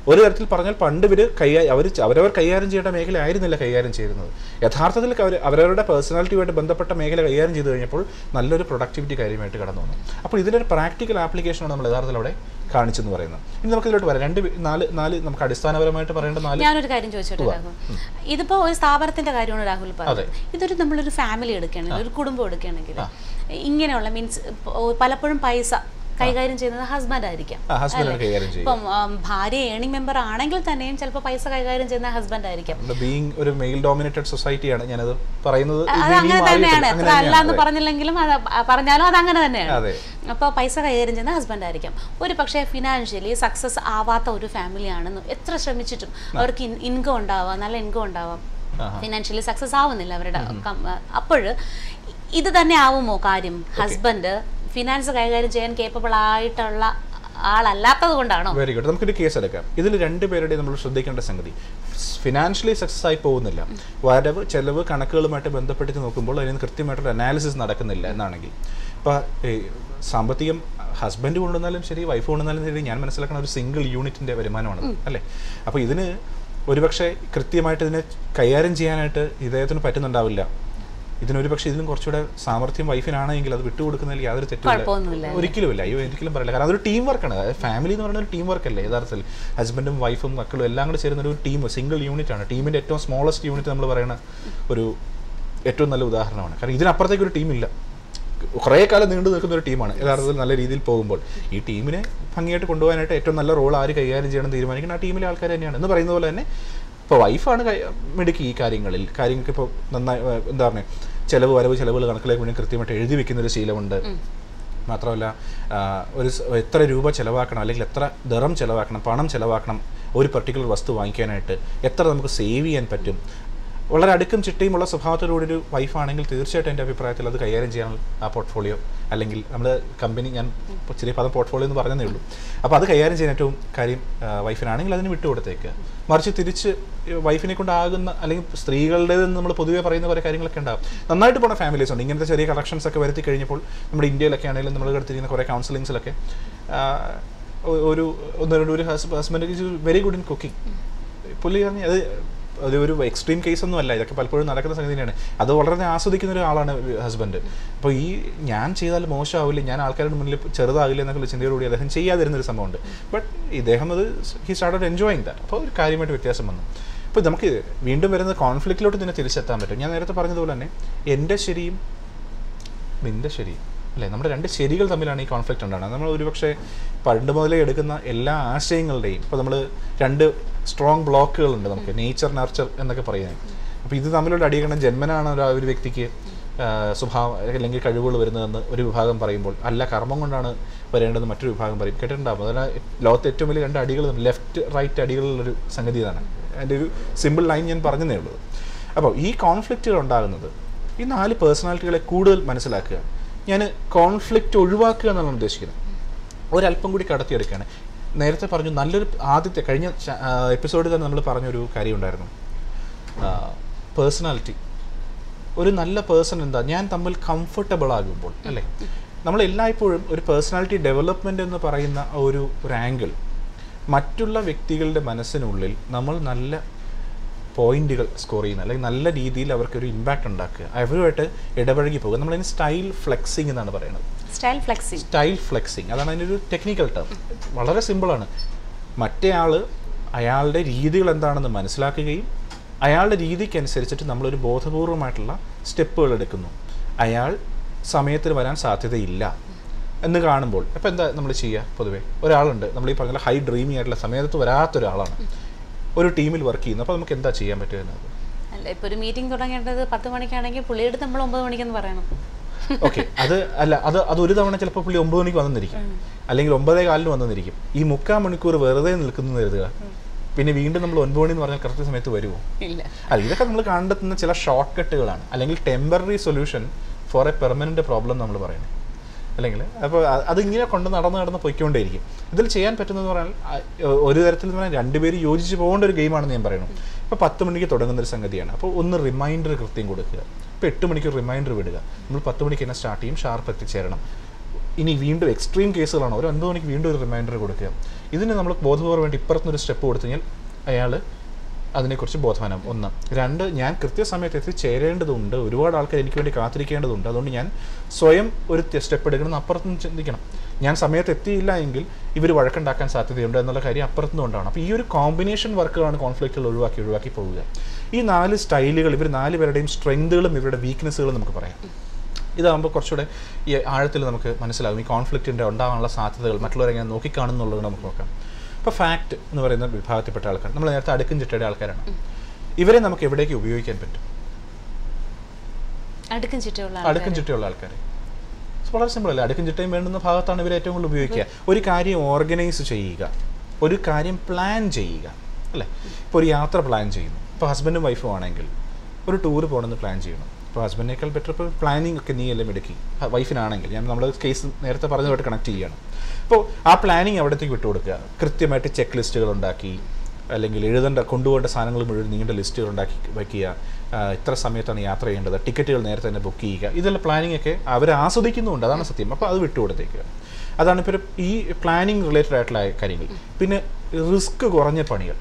ഒരു തരത്തിൽ പറഞ്ഞാൽ പണ്ട് ഇവർ കൈകാ അവർ അവരവർ കൈകാര്യം ചെയ്യേണ്ട മേഖല ആയിരുന്നില്ല കൈകാര്യം ചെയ്യുന്നത് യഥാർത്ഥത്തിൽ അവർ അവരവരുടെ പേഴ്സണാലിറ്റിയുമായിട്ട് ബന്ധപ്പെട്ട മേഖല കൈകാര്യം ചെയ്ത് കഴിഞ്ഞപ്പോൾ നല്ലൊരു പ്രൊഡക്ടിവിറ്റി കാര്യമായിട്ട് കടന്നു വന്നു അപ്പോൾ ഇതിനൊരു പ്രാക്ടിക്കൽ ആപ്ലിക്കേഷനാണ് നമ്മൾ യഥാർത്ഥത്തിൽ അവിടെ കാണിച്ചെന്ന് പറയുന്നത് ഇനി നമുക്ക് ഇതിലോട്ട് വരാം രണ്ട് വി- നാല് നാല് നമുക്ക് അടിസ്ഥാനപരമായിട്ട് പറയേണ്ട നാല് ഞാനൊരു കാര്യം ചോദിച്ചോട്ടെ രാഹുൽ ഇതിപ്പോ ഒരു സ്ഥാപനത്തിന്റെ കാര്യമാണ് രാഹുൽ പറഞ്ഞത് ഇതൊരു നമ്മളൊരു ഫാമിലി എടുക്കുകയാണെങ്കിൽ ഒരു കുടുംബം എടുക്കുകയാണെങ്കിൽ ഇങ്ങനെയുള്ള മീൻസ് പലപ്പോഴും പൈസ കൈകാര്യം ചെയ്യുന്നത് ഹസ്ബൻഡ് ആയിരിക്കാം ആ ഹസ്ബൻഡിനെ കൈകാര്യം ചെയ്യും ഇപ്പം ആം, ഭാര്യ ഏണിംഗ് മെമ്പർ ആണെങ്കിൽ തന്നെയും ചിലപ്പോൾ പൈസ കൈകാര്യം ചെയ്യുന്ന ഹസ്ബൻഡ് ആയിരിക്കാം നമ്മുടെ ബീങ് ഒരു മെയിൽ ഡോമിനേറ്റഡ് സൊസൈറ്റിയാണ് ഞാനത് പറയുന്നത് ഇത് അത് ഇനിയും അങ്ങനെ മാറിയിട്ടില്ല. തന്നെയാണ് അങ്ങനെ എത്ര അല്ല തന്നെയാണ്. എന്ന് പറഞ്ഞില്ലെങ്കിലും അത് പ- പറഞ്ഞാലും അത് അങ്ങനെ തന്നെയാണ് അതെ അപ്പോൾ പൈസ കൈകാര്യം ചെയ്യുന്ന ഹസ്ബൻഡ് ആയിരിക്കാം ഒരു പക്ഷേ ഫിനാൻഷ്യലി സക്സസ് ആവാത്ത ഒരു ഫാമിലി ആണെന്ന് എത്ര ശ്രമിച്ചിട്ടും അവർക്ക് ഇൻകം ഉണ്ടാവാം നല്ല ഇൻകം ഉണ്ടാവാം ആഹാ. ഫിനാൻഷ്യലി സക്സസ് ആവുന്നില്ല അവരുടെ അപ്പോൾ ഇത് തന്നെ ആവുമോ കാര്യം ഹസ്ബൻഡ് ഫിനാൻസ് കൈകാര്യം ചെയ്യാൻ കേപ്പബിൾ ആയിട്ടുള്ള ആളല്ലാത്തത് കൊണ്ടാണോ വെരി ഗുഡ് നമുക്കൊരു കേസ് എടുക്കാം ഇതിൽ രണ്ടുപേരുടെ നമ്മൾ ശ്രദ്ധിക്കേണ്ട സംഗതി ഫിനാൻഷ്യലി സക്സസ് ആയി പോകുന്നില്ല വരവ് ചെലവ് കണക്കുകളുമായിട്ട് ബന്ധപ്പെട്ട് നോക്കുമ്പോൾ അതിന് കൃത്യമായിട്ടൊരു അനാലിസിസ് നടക്കുന്നില്ല എന്നാണെങ്കിൽ ഇപ്പോൾ സാമ്പത്തികം ഹസ്ബൻഡ് കൊണ്ടുവന്നാലും ശരി വൈഫ് കൊണ്ടുവന്നാലും ശരി ഞാൻ മനസ്സിലാക്കുന്ന ഒരു സിംഗിൾ യൂണിറ്റിൻ്റെ വരുമാനമാണ് അല്ലേ അപ്പോൾ ഇതിന് ഒരുപക്ഷെ കൃത്യമായിട്ട് ഇതിനെ കൈകാര്യം ചെയ്യാനായിട്ട് ഇദ്ദേഹത്തിന് പറ്റുന്നുണ്ടാവില്ല ഇതിനൊരു പക്ഷേ ഇതിലും കുറച്ചുകൂടെ സാമർഥ്യം വൈഫിനാണെങ്കിൽ അത് വിട്ടുകൊടുക്കുന്നതിൽ യാതൊരു തെറ്റുമില്ല കുഴപ്പമൊന്നുമില്ല ഒരിക്കലുമില്ല അയ്യോ ഒരിക്കലും പറയില്ല കാരണം അതൊരു ടീം വർക്കാണ് അതായത് ഫാമിലി എന്ന് പറയുന്ന ഒരു ടീം വർക്ക് അല്ലേ യഥാർത്ഥത്തിൽ ഹസ്ബൻഡും വൈഫും മക്കളും എല്ലാം കൂടെ ചേരുന്ന ഒരു ടീം സിംഗിൾ യൂണിറ്റ് ആണ് ടീമിൻ്റെ ഏറ്റവും സ്മോളസ്റ്റ് യൂണിറ്റ് നമ്മൾ പറയുന്ന ഒരു ഏറ്റവും നല്ല ഉദാഹരണമാണ് കാരണം ഇതിനപ്പുറത്തേക്ക് ഒരു ടീമില്ല കുറേ കാലം നീണ്ടു നിൽക്കുന്ന ഒരു ടീമാണ് യഥാർത്ഥത്തിൽ നല്ല രീതിയിൽ പോകുമ്പോൾ ഈ ടീമിനെ ഭംഗിയായിട്ട് കൊണ്ടുപോകാനായിട്ട് ഏറ്റവും നല്ല റോൾ ആര് കൈകാര്യം ചെയ്യണം എന്ന് തീരുമാനിക്കുന്ന ആ ടീമിലെ ആൾക്കാർ തന്നെയാണ് എന്ന് പറയുന്ന പോലെ തന്നെ ഇപ്പോൾ വൈഫാണ് കൈ മിടുക്കി ഈ കാര്യങ്ങളിൽ കാര്യങ്ങൾക്ക് ഇപ്പോൾ നന്നായി ഏഹ്, എന്താ പറയുക ചിലവ് വരവ് ചിലവുകൾ കണക്കിലേക്ക് വേണ്ടി കൃത്യമായിട്ട് എഴുതി വെക്കുന്ന ഒരു ശീലമുണ്ട് മാത്രമല്ല ആ, ഒരു സ് എത്ര രൂപ ചിലവാക്കണം അല്ലെങ്കിൽ എത്ര ദറം ചിലവാക്കണം പണം ചിലവാക്കണം ഒരു പർട്ടിക്കുലർ വസ്തു വാങ്ങിക്കാനായിട്ട് എത്ര നമുക്ക് സേവ് ചെയ്യാൻ പറ്റും വളരെ അടുക്കും ചിട്ടയുമുള്ള സ്വഭാവത്തോടുകൂടി ഒരു വൈഫാണെങ്കിൽ തീർച്ചയായിട്ടും എൻ്റെ അഭിപ്രായത്തിൽ അത് കൈകാര്യം ചെയ്യാൻ ആ പോർട്ട്ഫോളിയോ അല്ലെങ്കിൽ നമ്മൾ കമ്പനി ഞാൻ ഇപ്പോൾ ചെറിയ പദം പോർട്ട്ഫോളിയോ എന്ന് പറഞ്ഞതേ ഉള്ളൂ അപ്പോൾ അത് കൈകാര്യം ചെയ്യാൻ ഏറ്റവും കാര്യം ആ, വൈഫിനാണെങ്കിൽ അതിന് വിട്ടുകൊടുത്തേക്ക് മറിച്ച് തിരിച്ച് വൈഫിനെ കൊണ്ടാകുന്ന അല്ലെങ്കിൽ സ്ത്രീകളുടേത് നമ്മൾ പൊതുവേ പറയുന്ന കുറേ കാര്യങ്ങളൊക്കെ ഉണ്ടാകും നന്നായിട്ട് പോണ ഫാമിലീസ് ഉണ്ട് ഇങ്ങനത്തെ ചെറിയ കളക്ഷൻസ് ഒക്കെ വരുത്തി കഴിഞ്ഞപ്പോൾ നമ്മുടെ ഇന്ത്യയിലൊക്കെ ആണെങ്കിലും നമ്മൾ എടുത്തിരിക്കുന്ന കുറേ കൗൺസിലിങ്സിലൊക്കെ ഒരു ഒന്ന് രണ്ട് ഒരു husband is very good in cooking പുള്ളി പറഞ്ഞ അത് അത് ഒരു എക്സ്ട്രീം കേസ് ഒന്നും അല്ല ഇതൊക്കെ പലപ്പോഴും നടക്കുന്ന സംഗതി തന്നെയാണ് അത് വളരെ ആസ്വദിക്കുന്ന ഒരാളാണ് ഹസ്ബൻഡ് അപ്പോൾ ഈ ഞാൻ ചെയ്താൽ മോശമാവില്ല ഞാൻ ആൾക്കാരുടെ മുന്നിൽ ചെറുതാകില്ല എന്നൊക്കെ ചിന്തയോടുകൂടി അദ്ദേഹം ചെയ്യാതിരുന്ന ഒരു സംഭവമുണ്ട് ബട്ട് ഇദ്ദേഹം അത് ഹി സ്റ്റാർട്ടഡ് എൻജോയിങ് ദാറ്റ് അപ്പോൾ ഒരു കാര്യമായിട്ട് വ്യത്യാസം വന്നു അപ്പോൾ നമുക്ക് വീണ്ടും വരുന്ന കോൺഫ്ലിക്റ്റിലോട്ട് ഇതിനെ തിരിച്ചെത്താൻ പറ്റും ഞാൻ നേരത്തെ പറഞ്ഞതുപോലെ തന്നെ എൻ്റെ ശരിയും നിന്റെ ശരി അല്ലേ നമ്മുടെ രണ്ട് ശരികൾ തമ്മിലാണ് ഈ കോൺഫ്ലിക്റ്റ് ഉണ്ടാകുന്നത് നമ്മൾ ഒരുപക്ഷെ പണ്ട് മുതലേ എടുക്കുന്ന എല്ലാ ആശയങ്ങളുടെയും ഇപ്പോൾ നമ്മൾ രണ്ട് സ്ട്രോങ് ബ്ലോക്കുകളുണ്ട് നമുക്ക് നേച്ചർ നർച്ചർ എന്നൊക്കെ പറയുന്നത് അപ്പോൾ ഇത് തമ്മിലുള്ള അടിയക്കണം ജന്മനാണ് ഒരു ഒരു വ്യക്തിക്ക് ആ, സ്വഭാവം അല്ലെങ്കിൽ കഴിവുകൾ വരുന്നതെന്ന് ഒരു വിഭാഗം പറയുമ്പോൾ അല്ല കർമ്മം കൊണ്ടാണ് വരേണ്ടത് മറ്റൊരു വിഭാഗം പറയും കേട്ടിട്ടുണ്ടാകും അതാണ് ലോകത്തെ ഏറ്റവും വലിയ രണ്ട് അടികൾ ലെഫ്റ്റ് റൈറ്റ് അടികളുള്ളൊരു സംഗതി ഇതാണ് അതിൻ്റെ ഒരു സിമ്പിൾ ലൈൻ ഞാൻ പറഞ്ഞതേ ഉള്ളൂ അപ്പോൾ ഈ കോൺഫ്ലിക്റ്റുകൾ ഉണ്ടാകുന്നത് ഈ നാല് പേഴ്സണാലിറ്റികളെ കൂടുതൽ മനസ്സിലാക്കുക ഞാൻ കോൺഫ്ലിക്റ്റ് ഒഴിവാക്കുക എന്നാണ് ഉദ്ദേശിക്കുന്നത് ഒരല്പം കൂടി കടത്തിയെടുക്കുകയാണ് നേരത്തെ പറഞ്ഞു നല്ലൊരു ആദ്യത്തെ കഴിഞ്ഞ എപ്പിസോഡിൽ തന്നെ നമ്മൾ പറഞ്ഞൊരു കാര്യം ഉണ്ടായിരുന്നു പേഴ്സണാലിറ്റി ഒരു നല്ല പേഴ്സൺ എന്താ ഞാൻ തമ്മിൽ കംഫർട്ടബിൾ ആകുമ്പോൾ അല്ലേ നമ്മൾ എല്ലായ്പ്പോഴും ഒരു പേഴ്സണാലിറ്റി ഡെവലപ്മെൻ്റ് എന്ന് പറയുന്ന ആ ഒരു ഒരു ആംഗിൾ മറ്റുള്ള വ്യക്തികളുടെ മനസ്സിനുള്ളിൽ നമ്മൾ നല്ല പോയിന്റുകൾ സ്കോർ ചെയ്യുന്ന അല്ലെങ്കിൽ നല്ല രീതിയിൽ അവർക്കൊരു ഇമ്പാക്റ്റ് ഉണ്ടാക്കുക അവരുമായിട്ട് ഇടപഴകി പോകുക നമ്മളതിന് സ്റ്റൈൽ ഫ്ലെക്സിങ് എന്നാണ് പറയുന്നത് സ്റ്റൈൽ ഫ്ലെക്സിങ് സ്റ്റൈൽ ഫ്ലെക്സിങ് അതാണ് അതിൻ്റെ ഒരു ടെക്നിക്കൽ ടേം വളരെ സിമ്പിളാണ് മറ്റേ ആൾ അയാളുടെ രീതികൾ എന്താണെന്ന് മനസ്സിലാക്കുകയും അയാളുടെ രീതിക്കനുസരിച്ചിട്ട് നമ്മളൊരു ബോധപൂർവമായിട്ടുള്ള സ്റ്റെപ്പുകൾ എടുക്കുന്നു അയാൾ സമയത്തിന് വരാൻ സാധ്യതയില്ല എന്ന് കാണുമ്പോൾ അപ്പോൾ എന്താ നമ്മൾ ചെയ്യുക പൊതുവേ ഒരാളുണ്ട് നമ്മൾ ഈ പറഞ്ഞ ഹൈ ഡ്രീമി ആയിട്ടുള്ള സമയത്ത് വരാത്ത ഒരാളാണ് ഒരു ടീമിൽ വർക്ക് ചെയ്യുന്നു അപ്പോൾ നമുക്ക് എന്താ ചെയ്യാൻ പറ്റുക എന്നത് അല്ല ഇപ്പൊ ഒരു മീറ്റിംഗ് തുടങ്ങേണ്ടത് പത്ത് മണിക്കാണെങ്കിൽ പുള്ളിയുടെ നമ്മൾ ഒമ്പത് മണിക്കെന്ന് പറയണം ഓക്കെ അത് അല്ല അത് അത് ഒരു തവണ ചിലപ്പോൾ പുള്ളി ഒമ്പത് മണിക്ക് വന്നിരിക്കും അല്ലെങ്കിൽ ഒമ്പതേ കാലിന് വന്നിരിക്കും ഈ മുക്കാൽ മണിക്കൂർ വെറുതെ നിൽക്കുന്നു കരുതുക പിന്നെ വീണ്ടും നമ്മൾ ഒൻപത് മണി എന്ന് പറഞ്ഞാൽ കറക്റ്റ് സമയത്ത് വരുമോ ഇല്ല അല്ല ഇതൊക്കെ നമ്മൾ കണ്ടെത്തുന്ന ചില ഷോർട്ട് കട്ടുകളാണ് അല്ലെങ്കിൽ temporary solution for a permanent problem നമ്മൾ പറയുന്നത് അല്ലെങ്കിൽ അപ്പോൾ അ- അതിങ്ങനെ കൊണ്ട് നടന്ന് നടന്ന് പൊയ്ക്കൊണ്ടേയിരിക്കും ഇതിൽ ചെയ്യാൻ പറ്റുന്നതെന്ന് പറഞ്ഞാൽ അ- ഒ- ഒരു തരത്തിൽ എന്ന് പറഞ്ഞാൽ രണ്ടുപേരും യോജിച്ച് പോകേണ്ട ഒരു ഗെയിമാണെന്ന് ഞാൻ പറയുന്നു ഇപ്പോൾ പത്ത് മണിക്ക് തുടങ്ങുന്ന ഒരു സംഗതിയാണ് അപ്പോൾ ഒന്ന് റിമൈൻഡർ കൃത്യം കൊടുക്കുക ഇപ്പോൾ എട്ട് മണിക്ക് റിമൈൻഡർ വിടുക നമ്മൾ പത്ത് മണിക്ക് തന്നെ സ്റ്റാർട്ട് ചെയ്യും ഷാർപ്പ് എത്തിച്ചേരണം ഇനി വീണ്ടും എക്സ്ട്രീം കേസുകളാണ് ഒരു ഒൻപത് മണിക്ക് വീണ്ടും ഒരു റിമൈൻഡർ കൊടുക്കുക ഇതിന് നമ്മൾ ബോധപൂർവ്വം വേണ്ടി ഇപ്പുറത്തുനിന്നൊരു സ്റ്റെപ്പ് കൊടുത്തു കഴിഞ്ഞാൽ അയാൾ അതിനെക്കുറിച്ച് ബോധവാനം ഒന്ന് രണ്ട് ഞാൻ കൃത്യസമയത്ത് എത്തിച്ചേരേണ്ടതുണ്ട് ഒരുപാട് ആൾക്കാർ എനിക്ക് വേണ്ടി കാത്തിരിക്കേണ്ടതുണ്ട് അതുകൊണ്ട് ഞാൻ സ്വയം ഒരു സ്റ്റെപ്പ് എടുക്കണം അപ്പുറത്തുനിന്ന് ചിന്തിക്കണം ഞാൻ സമയത്ത് എത്തിയില്ല എങ്കിൽ ഇവർ വഴക്കുണ്ടാക്കാൻ സാധ്യതയുണ്ട് എന്നുള്ള കാര്യം അപ്പുറത്തുനിന്ന് കൊണ്ടാണ് അപ്പോൾ ഈ ഒരു കോമ്പിനേഷൻ വർക്കുകളാണ് കോൺഫ്ലിക്റ്റുകൾ ഒഴിവാക്കി ഒഴിവാക്കി പോവുക ഈ നാല് സ്റ്റൈലുകൾ ഇവർ നാല് പേരുടെയും സ്ട്രെങ്തുകളും ഇവരുടെ വീക്ക്നെസ്സുകളും നമുക്ക് പറയാം ഇതാകുമ്പോൾ കുറച്ചുകൂടെ ഈ ആഴത്തിൽ നമുക്ക് മനസ്സിലാകും ഈ കോൺഫ്ലിക്റ്റിൻ്റെ ഉണ്ടാകാനുള്ള സാധ്യതകൾ മറ്റുള്ളവരെ എങ്ങനെ നോക്കിക്കാണുന്നുള്ളത് നമുക്ക് നോക്കാം ഇപ്പോൾ ഫാക്ട് എന്ന് പറയുന്ന വിഭാഗത്തിൽപ്പെട്ട ആൾക്കാർ നമ്മൾ നേരത്തെ അടുക്കും ചിട്ടയുടെ ആൾക്കാരാണ് ഇവരെ നമുക്ക് എവിടേക്ക് ഉപയോഗിക്കാൻ പറ്റും അടുക്കും ചുറ്റുമുള്ള അടുക്കും ചിട്ടയുള്ള ആൾക്കാർ വളരെ സിമ്പിൾ അല്ലേ അടുക്കും ചിട്ടയും വേണ്ടുന്ന ഭാഗത്താണ് ഇവർ ഏറ്റവും കൂടുതൽ ഉപയോഗിക്കുക ഒരു കാര്യം ഓർഗനൈസ് ചെയ്യുക ഒരു കാര്യം പ്ലാൻ ചെയ്യുക അല്ലേ ഇപ്പോൾ ഒരു യാത്ര പ്ലാൻ ചെയ്യുന്നു ഇപ്പോൾ ഹസ്ബൻഡും വൈഫും ആണെങ്കിൽ ഒരു ടൂർ പോകണമെന്ന് പ്ലാൻ ചെയ്യണം ഇപ്പോൾ ഹസ്ബൻഡിനേക്കാൾ ബെറ്റർ ഇപ്പോൾ പ്ലാനിങ് ഒക്കെ നീ എല്ലാം എടുക്കി വൈഫിനാണെങ്കിൽ ഞാൻ നമ്മുടെ കേസ് നേരത്തെ പറഞ്ഞതുമായിട്ട് കണക്ട് ചെയ്യുകയാണ് അപ്പോൾ ആ പ്ലാനിങ് അവിടത്തേക്ക് വിട്ടുകൊടുക്കുക കൃത്യമായിട്ട് ചെക്ക് ലിസ്റ്റുകൾ ഉണ്ടാക്കി അല്ലെങ്കിൽ എഴുതേണ്ട കൊണ്ടുപോകേണ്ട സാധനങ്ങൾ മുഴുവൻ നീണ്ട ലിസ്റ്റുകൾ ഉണ്ടാക്കി വയ്ക്കുക ആ, ഇത്ര സമയത്താണ് യാത്ര ചെയ്യേണ്ടത് ടിക്കറ്റുകൾ നേരത്തെ തന്നെ ബുക്ക് ചെയ്യുക ഇതെല്ലാം പ്ലാനിങ് ഒക്കെ അവർ ആസ്വദിക്കുന്നുണ്ട് അതാണ് സത്യം അപ്പോൾ അത് വിട്ടുകൊടുത്തേക്കുക അതാണ് ഇപ്പോൾ ഈ പ്ലാനിങ് റിലേറ്റഡ് ആയിട്ടുള്ള കാര്യങ്ങൾ പിന്നെ റിസ്ക് കുറഞ്ഞ പണികൾ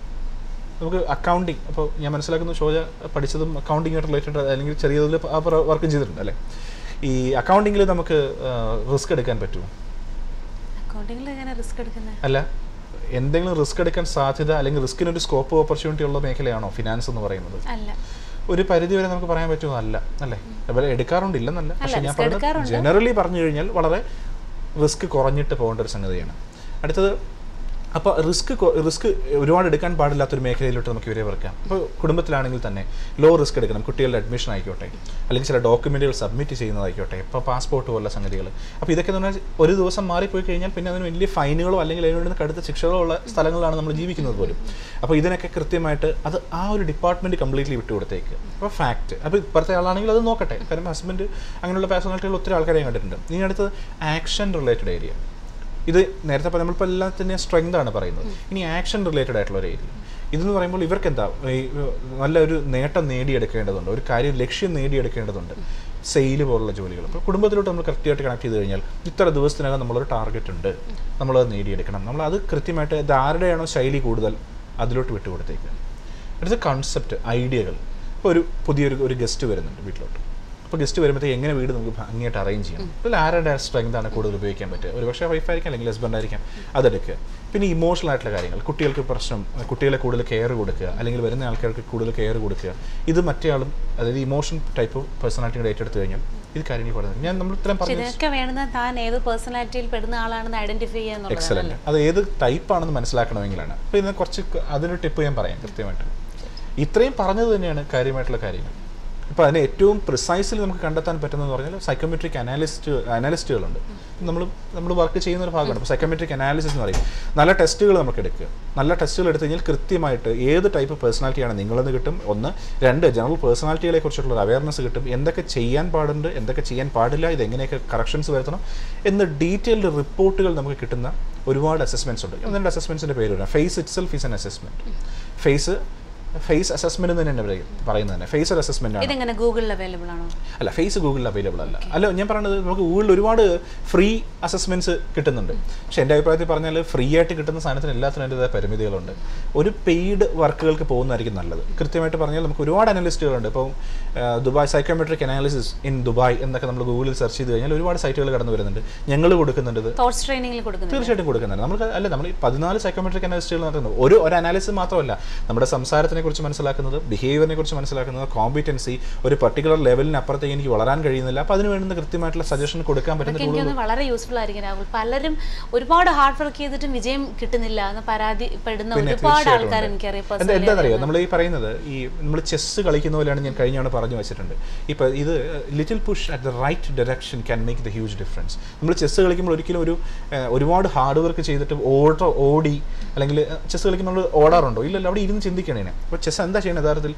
നമുക്ക് അക്കൗണ്ടിങ് അപ്പോൾ ഞാൻ മനസ്സിലാക്കുന്നു ഷോജ പഠിച്ചതും അക്കൗണ്ടിങ് ആയിട്ട് റിലേറ്റഡ് അല്ലെങ്കിൽ ചെറിയ തോതിൽ ആ വർക്കും ചെയ്തിട്ടുണ്ട് അല്ലേ ഈ അക്കൗണ്ടിങ്ങിൽ നമുക്ക് റിസ്ക് എടുക്കാൻ പറ്റുമോ അക്കൗണ്ടിങ്ങിൽ എങ്ങനെ റിസ്ക് എടുക്കുന്നത് അല്ല എന്തെങ്കിലും റിസ്ക് എടുക്കാൻ സാധ്യത അല്ലെങ്കിൽ റിസ്കിനൊരു സ്കോപ്പ് ഓപ്പർച്യൂണിറ്റി ഉള്ള മേഖലയാണോ ഫിനാൻസ് എന്ന് പറയുന്നത് അല്ല ഒരു പരിധി വരെ നമുക്ക് പറയാൻ പറ്റുമോ അല്ല അല്ലേ അതുപോലെ എടുക്കാറുണ്ട് ഇല്ലെന്നല്ല പക്ഷെ ഞാൻ risk പറഞ്ഞത് എടുക്കാറുണ്ട്. ജനറലി പറഞ്ഞു കഴിഞ്ഞാൽ വളരെ റിസ്ക് കുറഞ്ഞിട്ട് പോകേണ്ട ഒരു സംഗതിയാണ് അടുത്തത് അപ്പോൾ റിസ്ക് റിസ്ക് ഒരുപാട് എടുക്കാൻ പാടില്ലാത്തൊരു മേഖലയിലോട്ട് നമുക്ക് ഇവരെ വെറുക്കാം ഇപ്പോൾ കുടുംബത്തിലാണെങ്കിൽ തന്നെ ലോ റിസ്ക് എടുക്കണം കുട്ടികളുടെ അഡ്മിഷൻ ആയിക്കോട്ടെ അല്ലെങ്കിൽ ചില ഡോക്യുമെൻറ്റുകൾ സബ്മിറ്റ് ചെയ്യുന്നതായിക്കോട്ടെ ഇപ്പോൾ പാസ്പോർട്ട് പോലുള്ള സംഗതികൾ അപ്പോൾ ഇതൊക്കെ എന്ന് പറഞ്ഞാൽ ഒരു ദിവസം മാറിപ്പോയി കഴിഞ്ഞാൽ പിന്നെ അതിന് വലിയ ഫൈനുകളോ അല്ലെങ്കിൽ അതിനോട് കടുത്ത ശിക്ഷകളോ ഉള്ള സ്ഥലങ്ങളിലാണ് നമ്മൾ ജീവിക്കുന്നത് പോലും അപ്പോൾ ഇതിനൊക്കെ കൃത്യമായിട്ട് അത് ആ ഒരു ഡിപ്പാർട്ട്മെൻറ്റ് കംപ്ലീറ്റ്ലി വിട്ടുകൊടുത്തേക്ക് അപ്പോൾ ഫാക്റ്റ് അപ്പോൾ ഇപ്പോഴത്തെ ആളാണെങ്കിൽ അത് നോക്കട്ടെ കാരണം ഹസ്ബൻഡ് അങ്ങനെയുള്ള പേഴ്സണാലിറ്റികൾ ഒത്തിരി ആൾക്കാരെ കണ്ടിട്ടുണ്ട് ഇനി അടുത്തത് ആക്ഷൻ റിലേറ്റഡ് ഏരിയ ഇത് നേരത്തെ പറഞ്ഞ നമ്മളിപ്പോൾ എല്ലാത്തിൻ്റെ സ്ട്രെങ്ത് ആണ് പറയുന്നത് ഇനി ആക്ഷൻ റിലേറ്റഡ് ആയിട്ടുള്ള ഒരു ഏരിയ ഇതെന്ന് പറയുമ്പോൾ ഇവർക്ക് എന്താ ഈ നല്ലൊരു നേട്ടം നേടിയെടുക്കേണ്ടതുണ്ട് ഒരു കാര്യം ലക്ഷ്യം നേടിയെടുക്കേണ്ടതുണ്ട് സെയിൽ പോലുള്ള ജോലികൾ അപ്പോൾ കുടുംബത്തിലോട്ട് നമ്മൾ കൃത്യമായിട്ട് കണക്ട് ചെയ്ത് കഴിഞ്ഞാൽ ഇത്ര ദിവസത്തിനകം നമ്മളൊരു ടാർഗറ്റ് ഉണ്ട് നമ്മളത് നേടിയെടുക്കണം നമ്മൾ അത് കൃത്യമായിട്ട് ഇത് ആരുടെയാണോ ശൈലി കൂടുതൽ അതിലോട്ട് വിട്ടുകൊടുത്തേക്ക് അടുത്ത കൺസെപ്റ്റ് ഐഡിയകൾ ഇപ്പോൾ ഒരു പുതിയൊരു ഒരു ഗസ്റ്റ് വരുന്നുണ്ട് വീട്ടിലോട്ട് അപ്പോൾ ഗസ്റ്റ് വരുമ്പോഴത്തേക്ക് എങ്ങനെ വീട് നമുക്ക് ഭംഗിയായിട്ട് അറേഞ്ച് ചെയ്യണം ഇതിൽ ആരുടെ സ്ട്രെങ്ത് ആണ് കൂടുതൽ ഉപയോഗിക്കാൻ പറ്റുക ഒരു പക്ഷേ വൈഫ് ആയിരിക്കാം അല്ലെങ്കിൽ ഹസ്ബൻഡ് ആയിരിക്കാം അതെടുക്കുക പിന്നെ ഇമോഷണൽ ആയിട്ടുള്ള കാര്യങ്ങൾ കുട്ടികൾക്ക് പ്രശ്നം കുട്ടികളെ കൂടുതൽ കെയർ കൊടുക്കുക അല്ലെങ്കിൽ വരുന്ന ആൾക്കാർക്ക് കൂടുതൽ കെയർ കൊടുക്കുക ഇത് മറ്റേ ആളും അതായത് ഇമോഷൻ ടൈപ്പ് പേഴ്സണാലിറ്റിയുടെ ഏറ്റെടുത്ത് കഴിഞ്ഞാൽ ഇത് കാര്യങ്ങൾ പറയുന്നത് ഞാൻ നമ്മൾ ഇത്രയും പക്ഷെ പറഞ്ഞു ഇതിനൊക്കെ വേണ്ടുന്നത് താൻ ഏത് പേഴ്സണാലിറ്റിയിൽ പെടുന്ന ആളാണെന്ന് ഐഡന്റിഫൈ ചെയ്യുക എന്നുള്ളതാണ് എക്സലന്റ് അത് ഏത് ടൈപ്പ് ആണെന്ന് മനസ്സിലാക്കണമെങ്കിലാണ് അപ്പോൾ ഇതിനെ കുറച്ച് ക- അതിനൊരു ടിപ്പ് ഞാൻ പറയാം കൃത്യമായിട്ട് ഇത്രയും പറഞ്ഞത് തന്നെയാണ് കാര്യമായിട്ടുള്ള കാര്യങ്ങൾ ഇപ്പോൾ അതിന് ഏറ്റവും പ്രിസൈസിൽ നമുക്ക് കണ്ടെത്താൻ പറ്റുന്നതെന്ന് പറഞ്ഞാൽ സൈക്കോമെട്രിക് അനാലിസ്റ്റ് അനാലിസ്റ്റുകളുണ്ട് നമ്മൾ നമ്മൾ വർക്ക് ചെയ്യുന്ന ഒരു ഭാഗമാണ് ഇപ്പോൾ സൈക്കോമെട്രിക് അനാലിസിസ് എന്ന് പറയും നല്ല ടെസ്റ്റുകൾ നമുക്ക് എടുക്കുക നല്ല ടെസ്റ്റുകൾ എടുത്തു കഴിഞ്ഞാൽ കൃത്യമായിട്ട് ഏത് ടൈപ്പ് പേഴ്സണാലിറ്റിയാണ് നിങ്ങളെന്ന് കിട്ടും ഒന്ന് രണ്ട് ജനറൽ പേഴ്സണാലിറ്റികളെ കുറിച്ചുള്ള ഒരു അവയർനെസ് കിട്ടും എന്തൊക്കെ ചെയ്യാൻ പാടുണ്ട് എന്തൊക്കെ ചെയ്യാൻ പാടില്ല ഇത് എങ്ങനെയൊക്കെ കറക്ഷൻസ് വരുത്തണം എന്ന് ഡീറ്റെയിൽഡ് റിപ്പോർട്ടുകൾ നമുക്ക് കിട്ടുന്ന ഒരുപാട് അസസ്മെൻറ്റ്സ് ഉണ്ട് അതിൻ്റെ അസസ്മെൻറ്റ്സിൻ്റെ പേര് വരാം face itself is an assessment face face assessment എന്ന് തന്നെ പറയും പറയുന്നത് തന്നെ ഫേസ് ഒരു അസസ്മെന്റ് ആണ് ഇതെങ്ങനെ ഗൂഗിളിൽ അവൈലബിൾ ആണോ അല്ല ഫേസ് ഗൂഗിളിൽ അവൈലബിൾ അല്ല അല്ല ഞാൻ പറയുന്നത് നമുക്ക് ഗൂഗിളിൽ ഒരുപാട് ഫ്രീ അസസ്മെന്റ്സ് കിട്ടുന്നുണ്ട് പക്ഷെ എൻ്റെ അഭിപ്രായത്തിൽ പറഞ്ഞാൽ ഫ്രീ ആയിട്ട് കിട്ടുന്ന സാധനത്തിന് എല്ലാത്തിനും അതിൻ്റെതായ പരിമിതികളുണ്ട് ഒരു പെയ്ഡ് വർക്കുകൾക്ക് പോകുന്നതായിരിക്കും നല്ലത് കൃത്യമായിട്ട് പറഞ്ഞാൽ നമുക്ക് ഒരുപാട് അനലിസ്റ്റുകളുണ്ട് ഇപ്പോൾ Dubai psychometric analysis in Dubai എന്നൊക്കെ നമ്മൾ ഗൂഗിളിൽ സെർച്ച് ചെയ്ത് കഴിഞ്ഞാൽ ഒരുപാട് സൈറ്റുകൾ കടന്നു വരുന്നുണ്ട് ഞങ്ങൾ കൊടുക്കുന്നുണ്ട് ഇത് തോട്ട്സ് ട്രെയിനിങ്ങിൽ കൊടുക്കുന്നത് തീർച്ചയായിട്ടും കൊടുക്കുന്നുണ്ട് നമുക്ക് അല്ല നമ്മൾ ഈ പതിനാല് സൈക്കോമെട്രിക് അനാലിസ്റ്റുകൾ നടത്തുന്നു ഒരു ഒരു അനാലിസിസ് മാത്രമല്ല നമ്മുടെ സംസാരത്തിനെ കുറിച്ച് മനസ്സിലാക്കുന്നത് ബിഹേവിയറിനെ കുറിച്ച് മനസ്സിലാക്കുന്നത് കോമ്പിറ്റൻസി ഒരു പർട്ടിക്കുലർ ലെവലിന് അപ്പുറത്തേക്ക് എനിക്ക് വളരാൻ കഴിയുന്നില്ല അപ്പോൾ അതിന് വേണ്ടുന്ന കൃത്യമായിട്ടുള്ള സജഷൻ കൊടുക്കാൻ പറ്റുന്ന അതൊക്കെ എനിക്കൊന്ന് വളരെ യൂസ്ഫുൾ ആയിരിക്കും രാഹുൽ പലരും ഒരുപാട് ഹാർഡ് വർക്ക് ചെയ്തിട്ടും വിജയം കിട്ടുന്നില്ല എന്ന് പരാതിപ്പെടുന്ന പിന്നെ ഒരുപാട് തീർച്ചയായിട്ടും ആൾക്കാർ ഉണ്ട്. എനിക്കറിയാം എന്താ personally എന്താണെന്നറിയോ അറിയാവുന്ന. നമ്മൾ ഈ പറയുന്നത് ഈ നമ്മൾ ചെസ്സ് കളിക്കുന്ന പോലെയാണ് ഞാൻ കഴിഞ്ഞ തവണ പറഞ്ഞു വെച്ചിട്ടുണ്ട് ഇപ്പൊ ഇത് little push at the right direction can make the huge difference നമ്മൾ ചെസ്സ് കളിക്കുമ്പോൾ ഒരിക്കലും ഒരു ഏഹ്, ഒരുപാട് ഹാർഡ് വർക്ക് ചെയ്തിട്ട് ഓട്ടോ ഓടി അല്ലെങ്കിൽ ചെസ്സ് കളിക്കുമ്പോൾ നമ്മൾ ഓടാറുണ്ടോ ഇല്ലല്ലോ അവിടെ ഇരുന്ന് ചിന്തിക്കണേ അപ്പോൾ ചെസ്സ് എന്താ ചെയ്യണത് യഥാർത്ഥത്തിൽ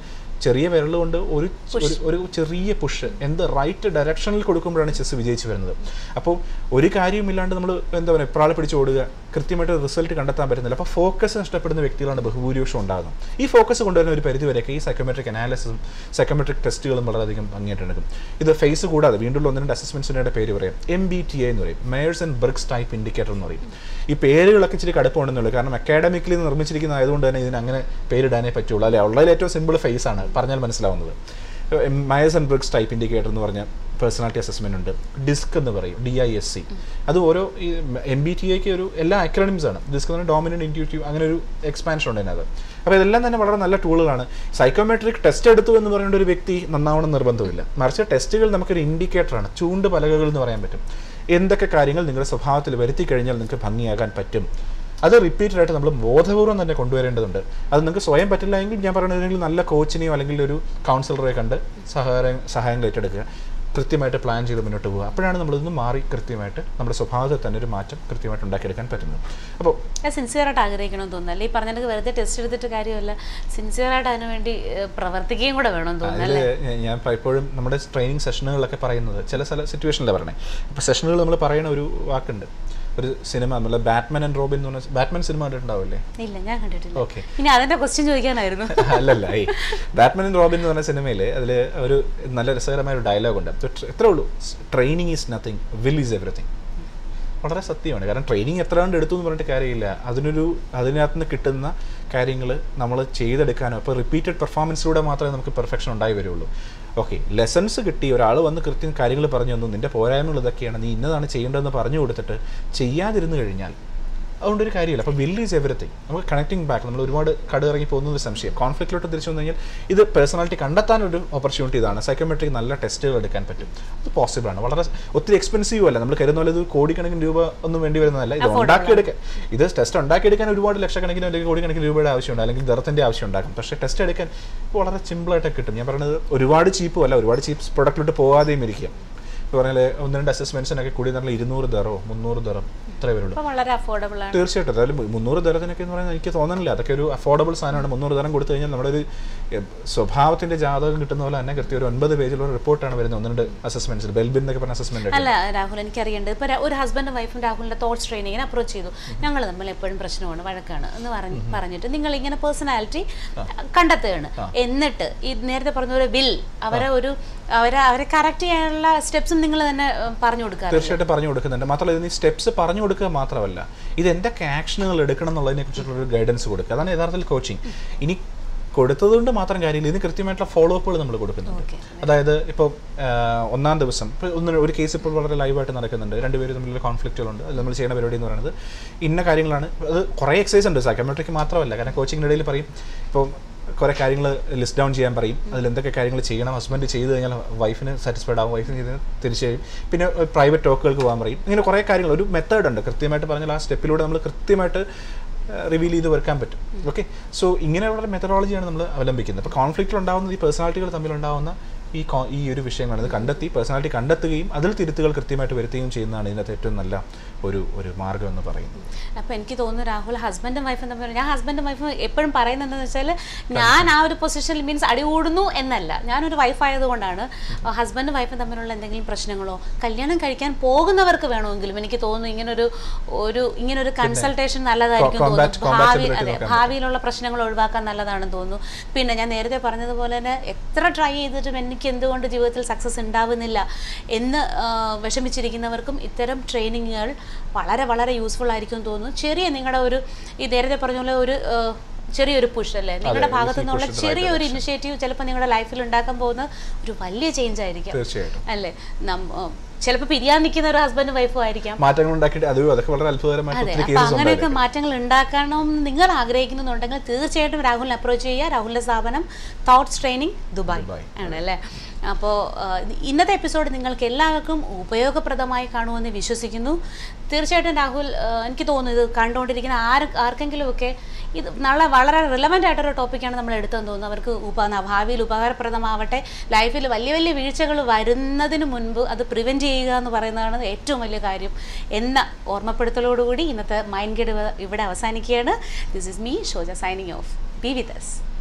ചെറിയ വിരൽ കൊണ്ട് ഒരു ഒരു- ഒരു ചെറിയ പുഷ് എന്ത് റൈറ്റ് ഡയറക്ഷനിൽ കൊടുക്കുമ്പോഴാണ് ചെസ് വിജയിച്ച് വരുന്നത് അപ്പോൾ ഒരു കാര്യവുമില്ലാണ്ട് നമ്മൾ എന്താ പറയുക ഇപ്രാളെ പിടിച്ച് ഓടുക കൃത്യമായിട്ട് റിസൾട്ട് കണ്ടെത്താൻ പറ്റുന്നില്ല അപ്പോൾ ഫോക്കസ് നഷ്ടപ്പെടുന്ന വ്യക്തികളാണ് ബഹുഭൂരിപക്ഷം ഉണ്ടാകുന്നത് ഈ ഫോക്കസ് കൊണ്ടുവരുന്ന ഒരു പരിധി വരെയൊക്കെ ഈ സൈക്കോമെട്രിക് അനാലിസിസും സൈക്കോമെട്രിക് ടെസ്റ്റുകളും വളരെയധികം ഭംഗിയായിട്ട് എടുക്കും ഇത് ഫേസ് കൂടാതെ വീണ്ടും ഒന്ന് രണ്ട് അസസ്മെൻറ്റ്സിൻ്റെ പേര് പറയാം എം ബി ടി എ എന്ന് പറയും Myers and Briggs type indicator എന്ന് പറയും ഈ പേരുകളൊക്കെ ഇച്ചിരി കടുപ്പമുണ്ടെന്നുള്ളൂ കാരണം അക്കാഡമിക്കലി നിർമ്മിച്ചിരിക്കുന്ന ആയതുകൊണ്ട് തന്നെ ഇതിന് അങ്ങനെ പേരിടാനേ പറ്റുള്ളൂ അല്ലെ ഉള്ളതിൽ ഏറ്റവും സിമ്പിൾ ഫേസ് ആണ് പറഞ്ഞാൽ മനസ്സിലാവുന്നത് Myers and Briggs type indicator എന്ന് പറഞ്ഞ പേഴ്സണാലിറ്റി അസസ്മെന്റ് ഉണ്ട് ഡിസ്ക് എന്ന് പറയും ഡി ഐ എസ് സി അത് ഓരോ എം ബി ടി എക്ക് ഒരു എല്ലാ അക്രോണിംസ് ആണ് ഡിസ്ക് എന്ന് പറഞ്ഞാൽ ഡോമിനന്റ് ഇൻറ്റ്യൂട്ടീവ് അങ്ങനെ ഒരു എക്സ്പാൻഷൻ ഉണ്ട് അതിനകത്ത് അപ്പോൾ ഇതെല്ലാം തന്നെ വളരെ നല്ല ടൂളുകളാണ് സൈക്കോമെട്രിക് ടെസ്റ്റ് എടുത്തു എന്ന് പറയുന്ന ഒരു വ്യക്തി നന്നാവണം നിർബന്ധമില്ല മറിച്ച് ടെസ്റ്റുകൾ നമുക്കൊരു ഇൻഡിക്കേറ്ററാണ് ചൂണ്ട് പലകകൾ എന്ന് പറയാൻ പറ്റും എന്തൊക്കെ കാര്യങ്ങൾ നിങ്ങളുടെ സ്വഭാവത്തിൽ വരുത്തി കഴിഞ്ഞാൽ നിങ്ങൾക്ക് ഭംഗിയാകാൻ പറ്റും അത് റിപ്പീറ്റഡ് ആയിട്ട് നമ്മൾ ബോധപൂർവ്വം തന്നെ കൊണ്ടുവരേണ്ടതുണ്ട് അത് നിങ്ങൾക്ക് സ്വയം പറ്റില്ല എങ്കിൽ ഞാൻ പറയുന്നത് നല്ല കോച്ചിനെയോ അല്ലെങ്കിൽ ഒരു കൗൺസിലറെ കണ്ട് സഹായം സഹായങ്ങൾ ഏറ്റെടുക്കുക കൃത്യമായിട്ട് പ്ലാൻ ചെയ്ത് മുന്നോട്ട് പോകുക അപ്പോഴാണ് നമ്മളിന്ന് മാറി കൃത്യമായിട്ട് നമ്മുടെ സ്വഭാവത്തിൽ തന്നെ ഒരു മാറ്റം കൃത്യമായിട്ട് ഉണ്ടാക്കിയെടുക്കാൻ പറ്റുന്നത് അപ്പോൾ ഞാൻ സിൻസിയറായിട്ട് ആഗ്രഹിക്കണമെന്ന് തോന്നുന്നു അല്ലേ ഈ പറഞ്ഞിട്ട് വെറുതെ ടെസ്റ്റ് എടുത്തിട്ട് കാര്യമല്ല സിൻസിയറായിട്ട് അതിനു വേണ്ടി ഏഹ്, പ്രവർത്തിക്കുകയും കൂടെ വേണമെന്ന് തോന്നുന്നു അതിൽ അല്ലേ ഞാൻ പലപ്പോഴും നമ്മുടെ ട്രെയിനിങ് സെഷനുകളിലൊക്കെ പറയുന്നത് ചില ചില സിറ്റുവേഷനിലാണ് പറയണേ ഇപ്പോൾ സെഷനുകൾ നമ്മൾ പറയുന്ന ഒരു വാക്കുണ്ട് ഒരു സിനിമ നമ്മളെ ബാറ്റ്മാൻ ആൻഡ് റോബിൻ എന്ന് പറഞ്ഞ ബാറ്റ്മാൻ സിനിമ കണ്ടിട്ടുണ്ടാവില്ലേ ഇല്ല ഞാൻ കണ്ടിട്ടില്ല ഓക്കെ ഇനി അതിന്റെ ക്വസ്റ്റ്യൻ ചോദിക്കാനായിരുന്നു അല്ലല്ല ഈ ബാറ്റ്മാൻ ആൻഡ് റോബിൻ എന്ന് പറഞ്ഞ സിനിമയിൽ അതിൽ ഒരു നല്ല രസകരമായ ഒരു ഡയലോഗ് ഉണ്ട് അത് ട്ര- എത്രേ ഉള്ളൂ training is nothing will is everything വളരെ സത്യമാണ് കാരണം ട്രെയിനിങ് എത്ര കണ്ട് എടുത്തു എന്ന് പറഞ്ഞിട്ട് കാര്യമില്ല അതിനൊരു അതിനകത്ത് നിന്ന് കിട്ടുന്ന കാര്യങ്ങൾ നമ്മൾ ചെയ്തെടുക്കാനോ അപ്പോൾ റിപ്പീറ്റഡ് പെർഫോമൻസിലൂടെ മാത്രമേ നമുക്ക് പെർഫെക്ഷൻ ഉണ്ടായി വരുള്ളൂ ഓക്കെ ലെസൺസ് കിട്ടി ഒരാൾ വന്ന് കൃത്യം കാര്യങ്ങൾ പറഞ്ഞു തന്നു നിൻ്റെ പോരായ്മകൾ ഇതൊക്കെയാണ് നീ ഇന്നതാണ് ചെയ്യേണ്ടതെന്ന് പറഞ്ഞു കൊടുത്തിട്ട് ചെയ്യാതിരുന്നു കഴിഞ്ഞാൽ അതുകൊണ്ട് ഒരു കാര്യമില്ല അപ്പോൾ വിൽ ഈസ് എവറിത്തിങ് നമുക്ക് കണക്റ്റിംഗ് ബാക്ക് നമ്മൾ ഒരുപാട് കട ഇറങ്ങി പോകുന്ന ഒരു സംശയം കോൺഫ്ലിക്റ്റിലോട്ട് തിരിച്ചു വന്നു കഴിഞ്ഞാൽ ഇത് പേഴ്സണാലിറ്റി കണ്ടെത്താനൊരു ഓപ്പർച്യൂണിറ്റി ഇതാണ് സൈക്കോമെട്രിക് നല്ല ടെസ്റ്റുകൾ എടുക്കാൻ പറ്റും അത് പോസിബിൾ ആണ് വളരെ ഒത്തിരി എക്സ്പെൻസീവ് അല്ല നമ്മൾ കരുതുന്ന പോലെ ഇത് കോടിക്കണക്കിന് രൂപ ഒന്നും വേണ്ടി വരുന്നതല്ല ഇത് ഉണ്ടാക്കിയെടുക്കാൻ ഇത് ടെസ്റ്റ് ഉണ്ടാക്കിയെടുക്കാൻ ഒരുപാട് ലക്ഷക്കണക്കിന് അല്ലെങ്കിൽ കോടിക്കണക്കിന് രൂപയുടെ ആവശ്യമുണ്ട് അല്ലെങ്കിൽ ദർത്തിൻ്റെ ആവശ്യം ഉണ്ടാക്കും പക്ഷേ ടെസ്റ്റ് എടുക്കാൻ വളരെ സിമ്പിളായിട്ട് കിട്ടും ഞാൻ പറയുന്നത് ഒരുപാട് ചീപ്പും അല്ല ഒരുപാട് ചീപ്പ് പ്രൊഡക്റ്റിലോട്ട് പോകാതെയും ഇരിക്കുക ഇപ്പോൾ പറഞ്ഞാൽ ഒന്ന് രണ്ട് അസസ്മെൻറ്റ്സിനൊക്കെ കൂടി നല്ല ഇരുന്നൂറ് ദറോ മുന്നൂറ് ദറം ഇത്രേ വരുള്ളൂ അപ്പൊ വളരെ അഫോർഡബിൾ ആണ് തീർച്ചയായിട്ടും അതായത് മുന്നൂറ് ദരത്തിനൊക്കെ എന്ന് പറയുന്നത് എനിക്ക് തോന്നുന്നില്ല അതൊക്കെ ഒരു അഫോർഡബിൾ സാധനമാണ് മുന്നൂറ് ദരം കൊടുത്തു കഴിഞ്ഞാൽ നമ്മുടെ ഒരു എഹ്, സ്വഭാവത്തിന്റെ ജാതകം കിട്ടുന്ന പോലെ തന്നെ കൃത്യം ഒരു ഒൻപത് പേജിലുള്ള റിപ്പോർട്ടാണ് വരുന്നത് ഒന്ന് രണ്ട് അസസ്മെന്റ്സിൽ ബെൽബിൻ എന്നൊക്കെ പറഞ്ഞ അസസ്മെന്റ് ഒക്കെ അല്ല രാഹുൽ എനിക്കറിയേണ്ടത് ഇപ്പോൾ ഒരു ഹസ്ബൻഡും വൈഫും രാഹുലിന്റെ തോട്ട്സ് ട്രെയിനിങ്ങിന് അപ്രോച്ച് ചെയ്തു ഞങ്ങൾ തമ്മിൽ എപ്പോഴും പ്രശ്നമാണ് വഴക്കാണ് എന്ന് പറഞ്ഞ് പറഞ്ഞിട്ട് നിങ്ങൾ ഇങ്ങനെ പേഴ്സണാലിറ്റി കണ്ടെത്തുകയാണ് എന്നിട്ട് ഈ നേരത്തെ പറഞ്ഞ പോലെ വിൽ അവരെ ഒരു അവരെ അവരെ കറക്റ്റ് ചെയ്യാനുള്ള സ്റ്റെപ്സും നിങ്ങൾ തന്നെ ഏഹ്, പറഞ്ഞു കൊടുക്കാറ് തീർച്ചയായിട്ടും പറഞ്ഞു കൊടുക്കുന്നുണ്ട് മാത്രമല്ല ഇതിന് സ്റ്റെപ്സ് പറഞ്ഞു കൊടുക്കുക മാത്രമല്ല ഇത് എന്തൊക്കെ ആക്ഷനുകൾ എടുക്കണം എന്നുള്ളതിനെ കുറിച്ചുള്ള ഒരു ഗൈഡൻസ് കൊടുക്കുക അതാണ് യഥാർത്ഥത്തിൽ കോച്ചിങ് ഇനി കൊടുത്തതുകൊണ്ട് മാത്രം കാര്യമില്ല ഇതിന് കൃത്യമായിട്ടുള്ള ഫോളോ അപ്പുകൾ നമ്മൾ കൊടുക്കുന്നുണ്ട് ഓക്കെ അതായത് ഇപ്പോൾ ഒന്നാം ദിവസം ഇപ്പോൾ ഒന്ന് ഒരു കേസ് ഇപ്പോൾ വളരെ ലൈവായിട്ട് നടക്കുന്നുണ്ട് രണ്ടുപേരും തമ്മിലുള്ള കോൺഫ്ലിക്റ്റുകളുണ്ട് അത് നമ്മൾ ചെയ്യുന്ന പരിപാടി എന്ന് പറയുന്നത് ഇന്ന കാര്യങ്ങളാണ് അത് കുറേ എക്സസൈസ് ഉണ്ട് സൈക്കോമെട്രിക്ക് മാത്രമല്ല കാരണം കോച്ചിങ്ങിൻ്റെ ഇടയിൽ പറയും ഇപ്പോൾ കുറേ കാര്യങ്ങൾ ലിസ്റ്റ് ഡൗൺ ചെയ്യാൻ പറയും അതിൽ എന്തൊക്കെ കാര്യങ്ങൾ ചെയ്യണം ഹസ്ബൻഡ് ചെയ്ത് കഴിഞ്ഞാൽ വൈഫിന് സാറ്റിസ്ഫൈഡ് ആവും വൈഫിന് ചെയ്ത് തിരിച്ചു കഴിയും പിന്നെ പ്രൈവറ്റ് ടോക്കുകൾക്ക് പോകാൻ പറയും ഇങ്ങനെ കുറേ കാര്യങ്ങൾ ഒരു മെത്തേഡ് ഉണ്ട് കൃത്യമായിട്ട് പറഞ്ഞാൽ ആ സ്റ്റെപ്പിലൂടെ നമ്മൾ കൃത്യമായിട്ട് റിവീൽ ചെയ്ത് വെക്കാൻ പറ്റും ഓക്കെ സോ ഇങ്ങനെയുള്ള മെത്തഡോളജിയാണ് നമ്മൾ അവലംബിക്കുന്നത് അപ്പോൾ കോൺഫ്ലിക്റ്റിൽ ഉണ്ടാകുന്ന ഈ പേഴ്സണാലിറ്റികൾ തമ്മിലുണ്ടാകുന്ന ഈ കോ- ഈ ഒരു വിഷയങ്ങളാണ് ഇത് കണ്ടെത്തി പേഴ്സണാലിറ്റി കണ്ടെത്തുകയും അതിൽ തിരുത്തുകൾ കൃത്യമായിട്ട് വരുത്തുകയും ചെയ്യുന്നതാണ് ഇതിനകത്ത് ഏറ്റവും നല്ല ഒരു ഒരു മാർഗം എന്ന് പറയുന്നത് അപ്പോൾ എനിക്ക് തോന്നുന്നു രാഹുൽ ഹസ്ബൻഡും വൈഫും തമ്മിൽ ഞാൻ ഹസ്ബൻഡും വൈഫും എപ്പോഴും പറയുന്നത് എന്താണെന്ന് വെച്ചാൽ ഞാൻ ആ ഒരു പൊസിഷനിൽ മീൻസ് അടികൂടുന്നു എന്നല്ല ഞാനൊരു വൈഫ് ആയതുകൊണ്ടാണ് ഹസ്ബൻഡും വൈഫും തമ്മിലുള്ള എന്തെങ്കിലും പ്രശ്നങ്ങളോ കല്യാണം കഴിക്കാൻ പോകുന്നവർക്ക് വേണമെങ്കിലും എനിക്ക് തോന്നുന്നു ഇങ്ങനൊരു ഒരു ഇങ്ങനൊരു കൺസൾട്ടേഷൻ നല്ലതായിരിക്കും combat- തോന്നുന്നു ഭാവി compatibility അതെ നോക്കാൻ ഭാവിയിലുള്ള പ്രശ്നങ്ങൾ ഒഴിവാക്കാൻ നല്ലതാണെന്ന് തോന്നുന്നു പിന്നെ ഞാൻ നേരത്തെ പറഞ്ഞതുപോലെ തന്നെ എത്ര ട്രൈ ചെയ്തിട്ടും എനിക്ക് എന്തുകൊണ്ട് ജീവിതത്തിൽ സക്സസ് ഉണ്ടാവുന്നില്ല എന്ന് ആ, വിഷമിച്ചിരിക്കുന്നവർക്കും ഇത്തരം ട്രെയിനിങ്ങുകൾ വളരെ വളരെ യൂസ്ഫുൾ ആയിരിക്കും എന്ന് തോന്നുന്നു ചെറിയ നിങ്ങളുടെ ഒരു ഈ നേരത്തെ പറഞ്ഞ പോലെ ഒരു ആ, ചെറിയൊരു പുഷ് അല്ലേ നിങ്ങളുടെ ഒരു ഭാഗത്തു easy നിന്നുള്ള push in the right ചെറിയൊരു ഇനിഷ്യേറ്റീവ് ചിലപ്പോൾ നിങ്ങളുടെ ലൈഫിൽ ഉണ്ടാക്കാൻ പോകുന്ന ഒരു വലിയ ചേഞ്ച് ആയിരിക്കും തീർച്ചയായിട്ടും അല്ലേ ചിലപ്പോൾ പിരിയാൻ നിൽക്കുന്ന ഒരു ഹസ്ബൻഡും വൈഫും ആയിരിക്കാം മാറ്റങ്ങൾ ഉണ്ടാക്കിയിട്ട് അത് അതൊക്കെ വളരെ അത്ഭുതകരമായിട്ട് അതെ ഒത്തിരി അപ്പൊ കേസസ് അങ്ങനെയൊക്കെ ഉണ്ടായിരുന്നു മാറ്റങ്ങൾ ഉണ്ടാക്കണം എന്ന് നിങ്ങൾ ആഗ്രഹിക്കുന്നുണ്ടെങ്കിൽ തീർച്ചയായിട്ടും രാഹുലിനെ അപ്രോച്ച് ചെയ്യുക രാഹുലിന്റെ സ്ഥാപനം തോട്ട്സ് ട്രെയിനിങ് ദുബായ് ദുബായ്. ആണ് അല്ലേ അപ്പോൾ ഇന്നത്തെ എപ്പിസോഡ് നിങ്ങൾക്ക് എല്ലാവർക്കും ഉപയോഗപ്രദമായി കാണുമെന്ന് വിശ്വസിക്കുന്നു തീർച്ചയായിട്ടും രാഹുൽ ആ, എനിക്ക് തോന്നുന്നു ഇത് കണ്ടുകൊണ്ടിരിക്കുന്ന ആര് ആർക്കെങ്കിലുമൊക്കെ ഇത് നല്ല വളരെ റിലവൻ്റ് ആയിട്ടൊരു ടോപ്പിക്കാണ് നമ്മൾ എടുത്തതെന്ന് തോന്നുന്നു അവർക്ക് ഉപ ഭാവിയിൽ ഉപകാരപ്രദമാവട്ടെ ലൈഫിൽ വലിയ വലിയ വീഴ്ചകൾ വരുന്നതിന് മുൻപ് അത് പ്രിവെൻറ്റ് ചെയ്യുക എന്ന് പറയുന്നതാണ് ഏറ്റവും വലിയ കാര്യം എന്ന ഓർമ്മപ്പെടുത്തലോടുകൂടി ഇന്നത്തെ മൈൻഡ് ഗഡ് ഇവിടെ അവസാനിക്കുകയാണ് this is me Shoja signing off be with S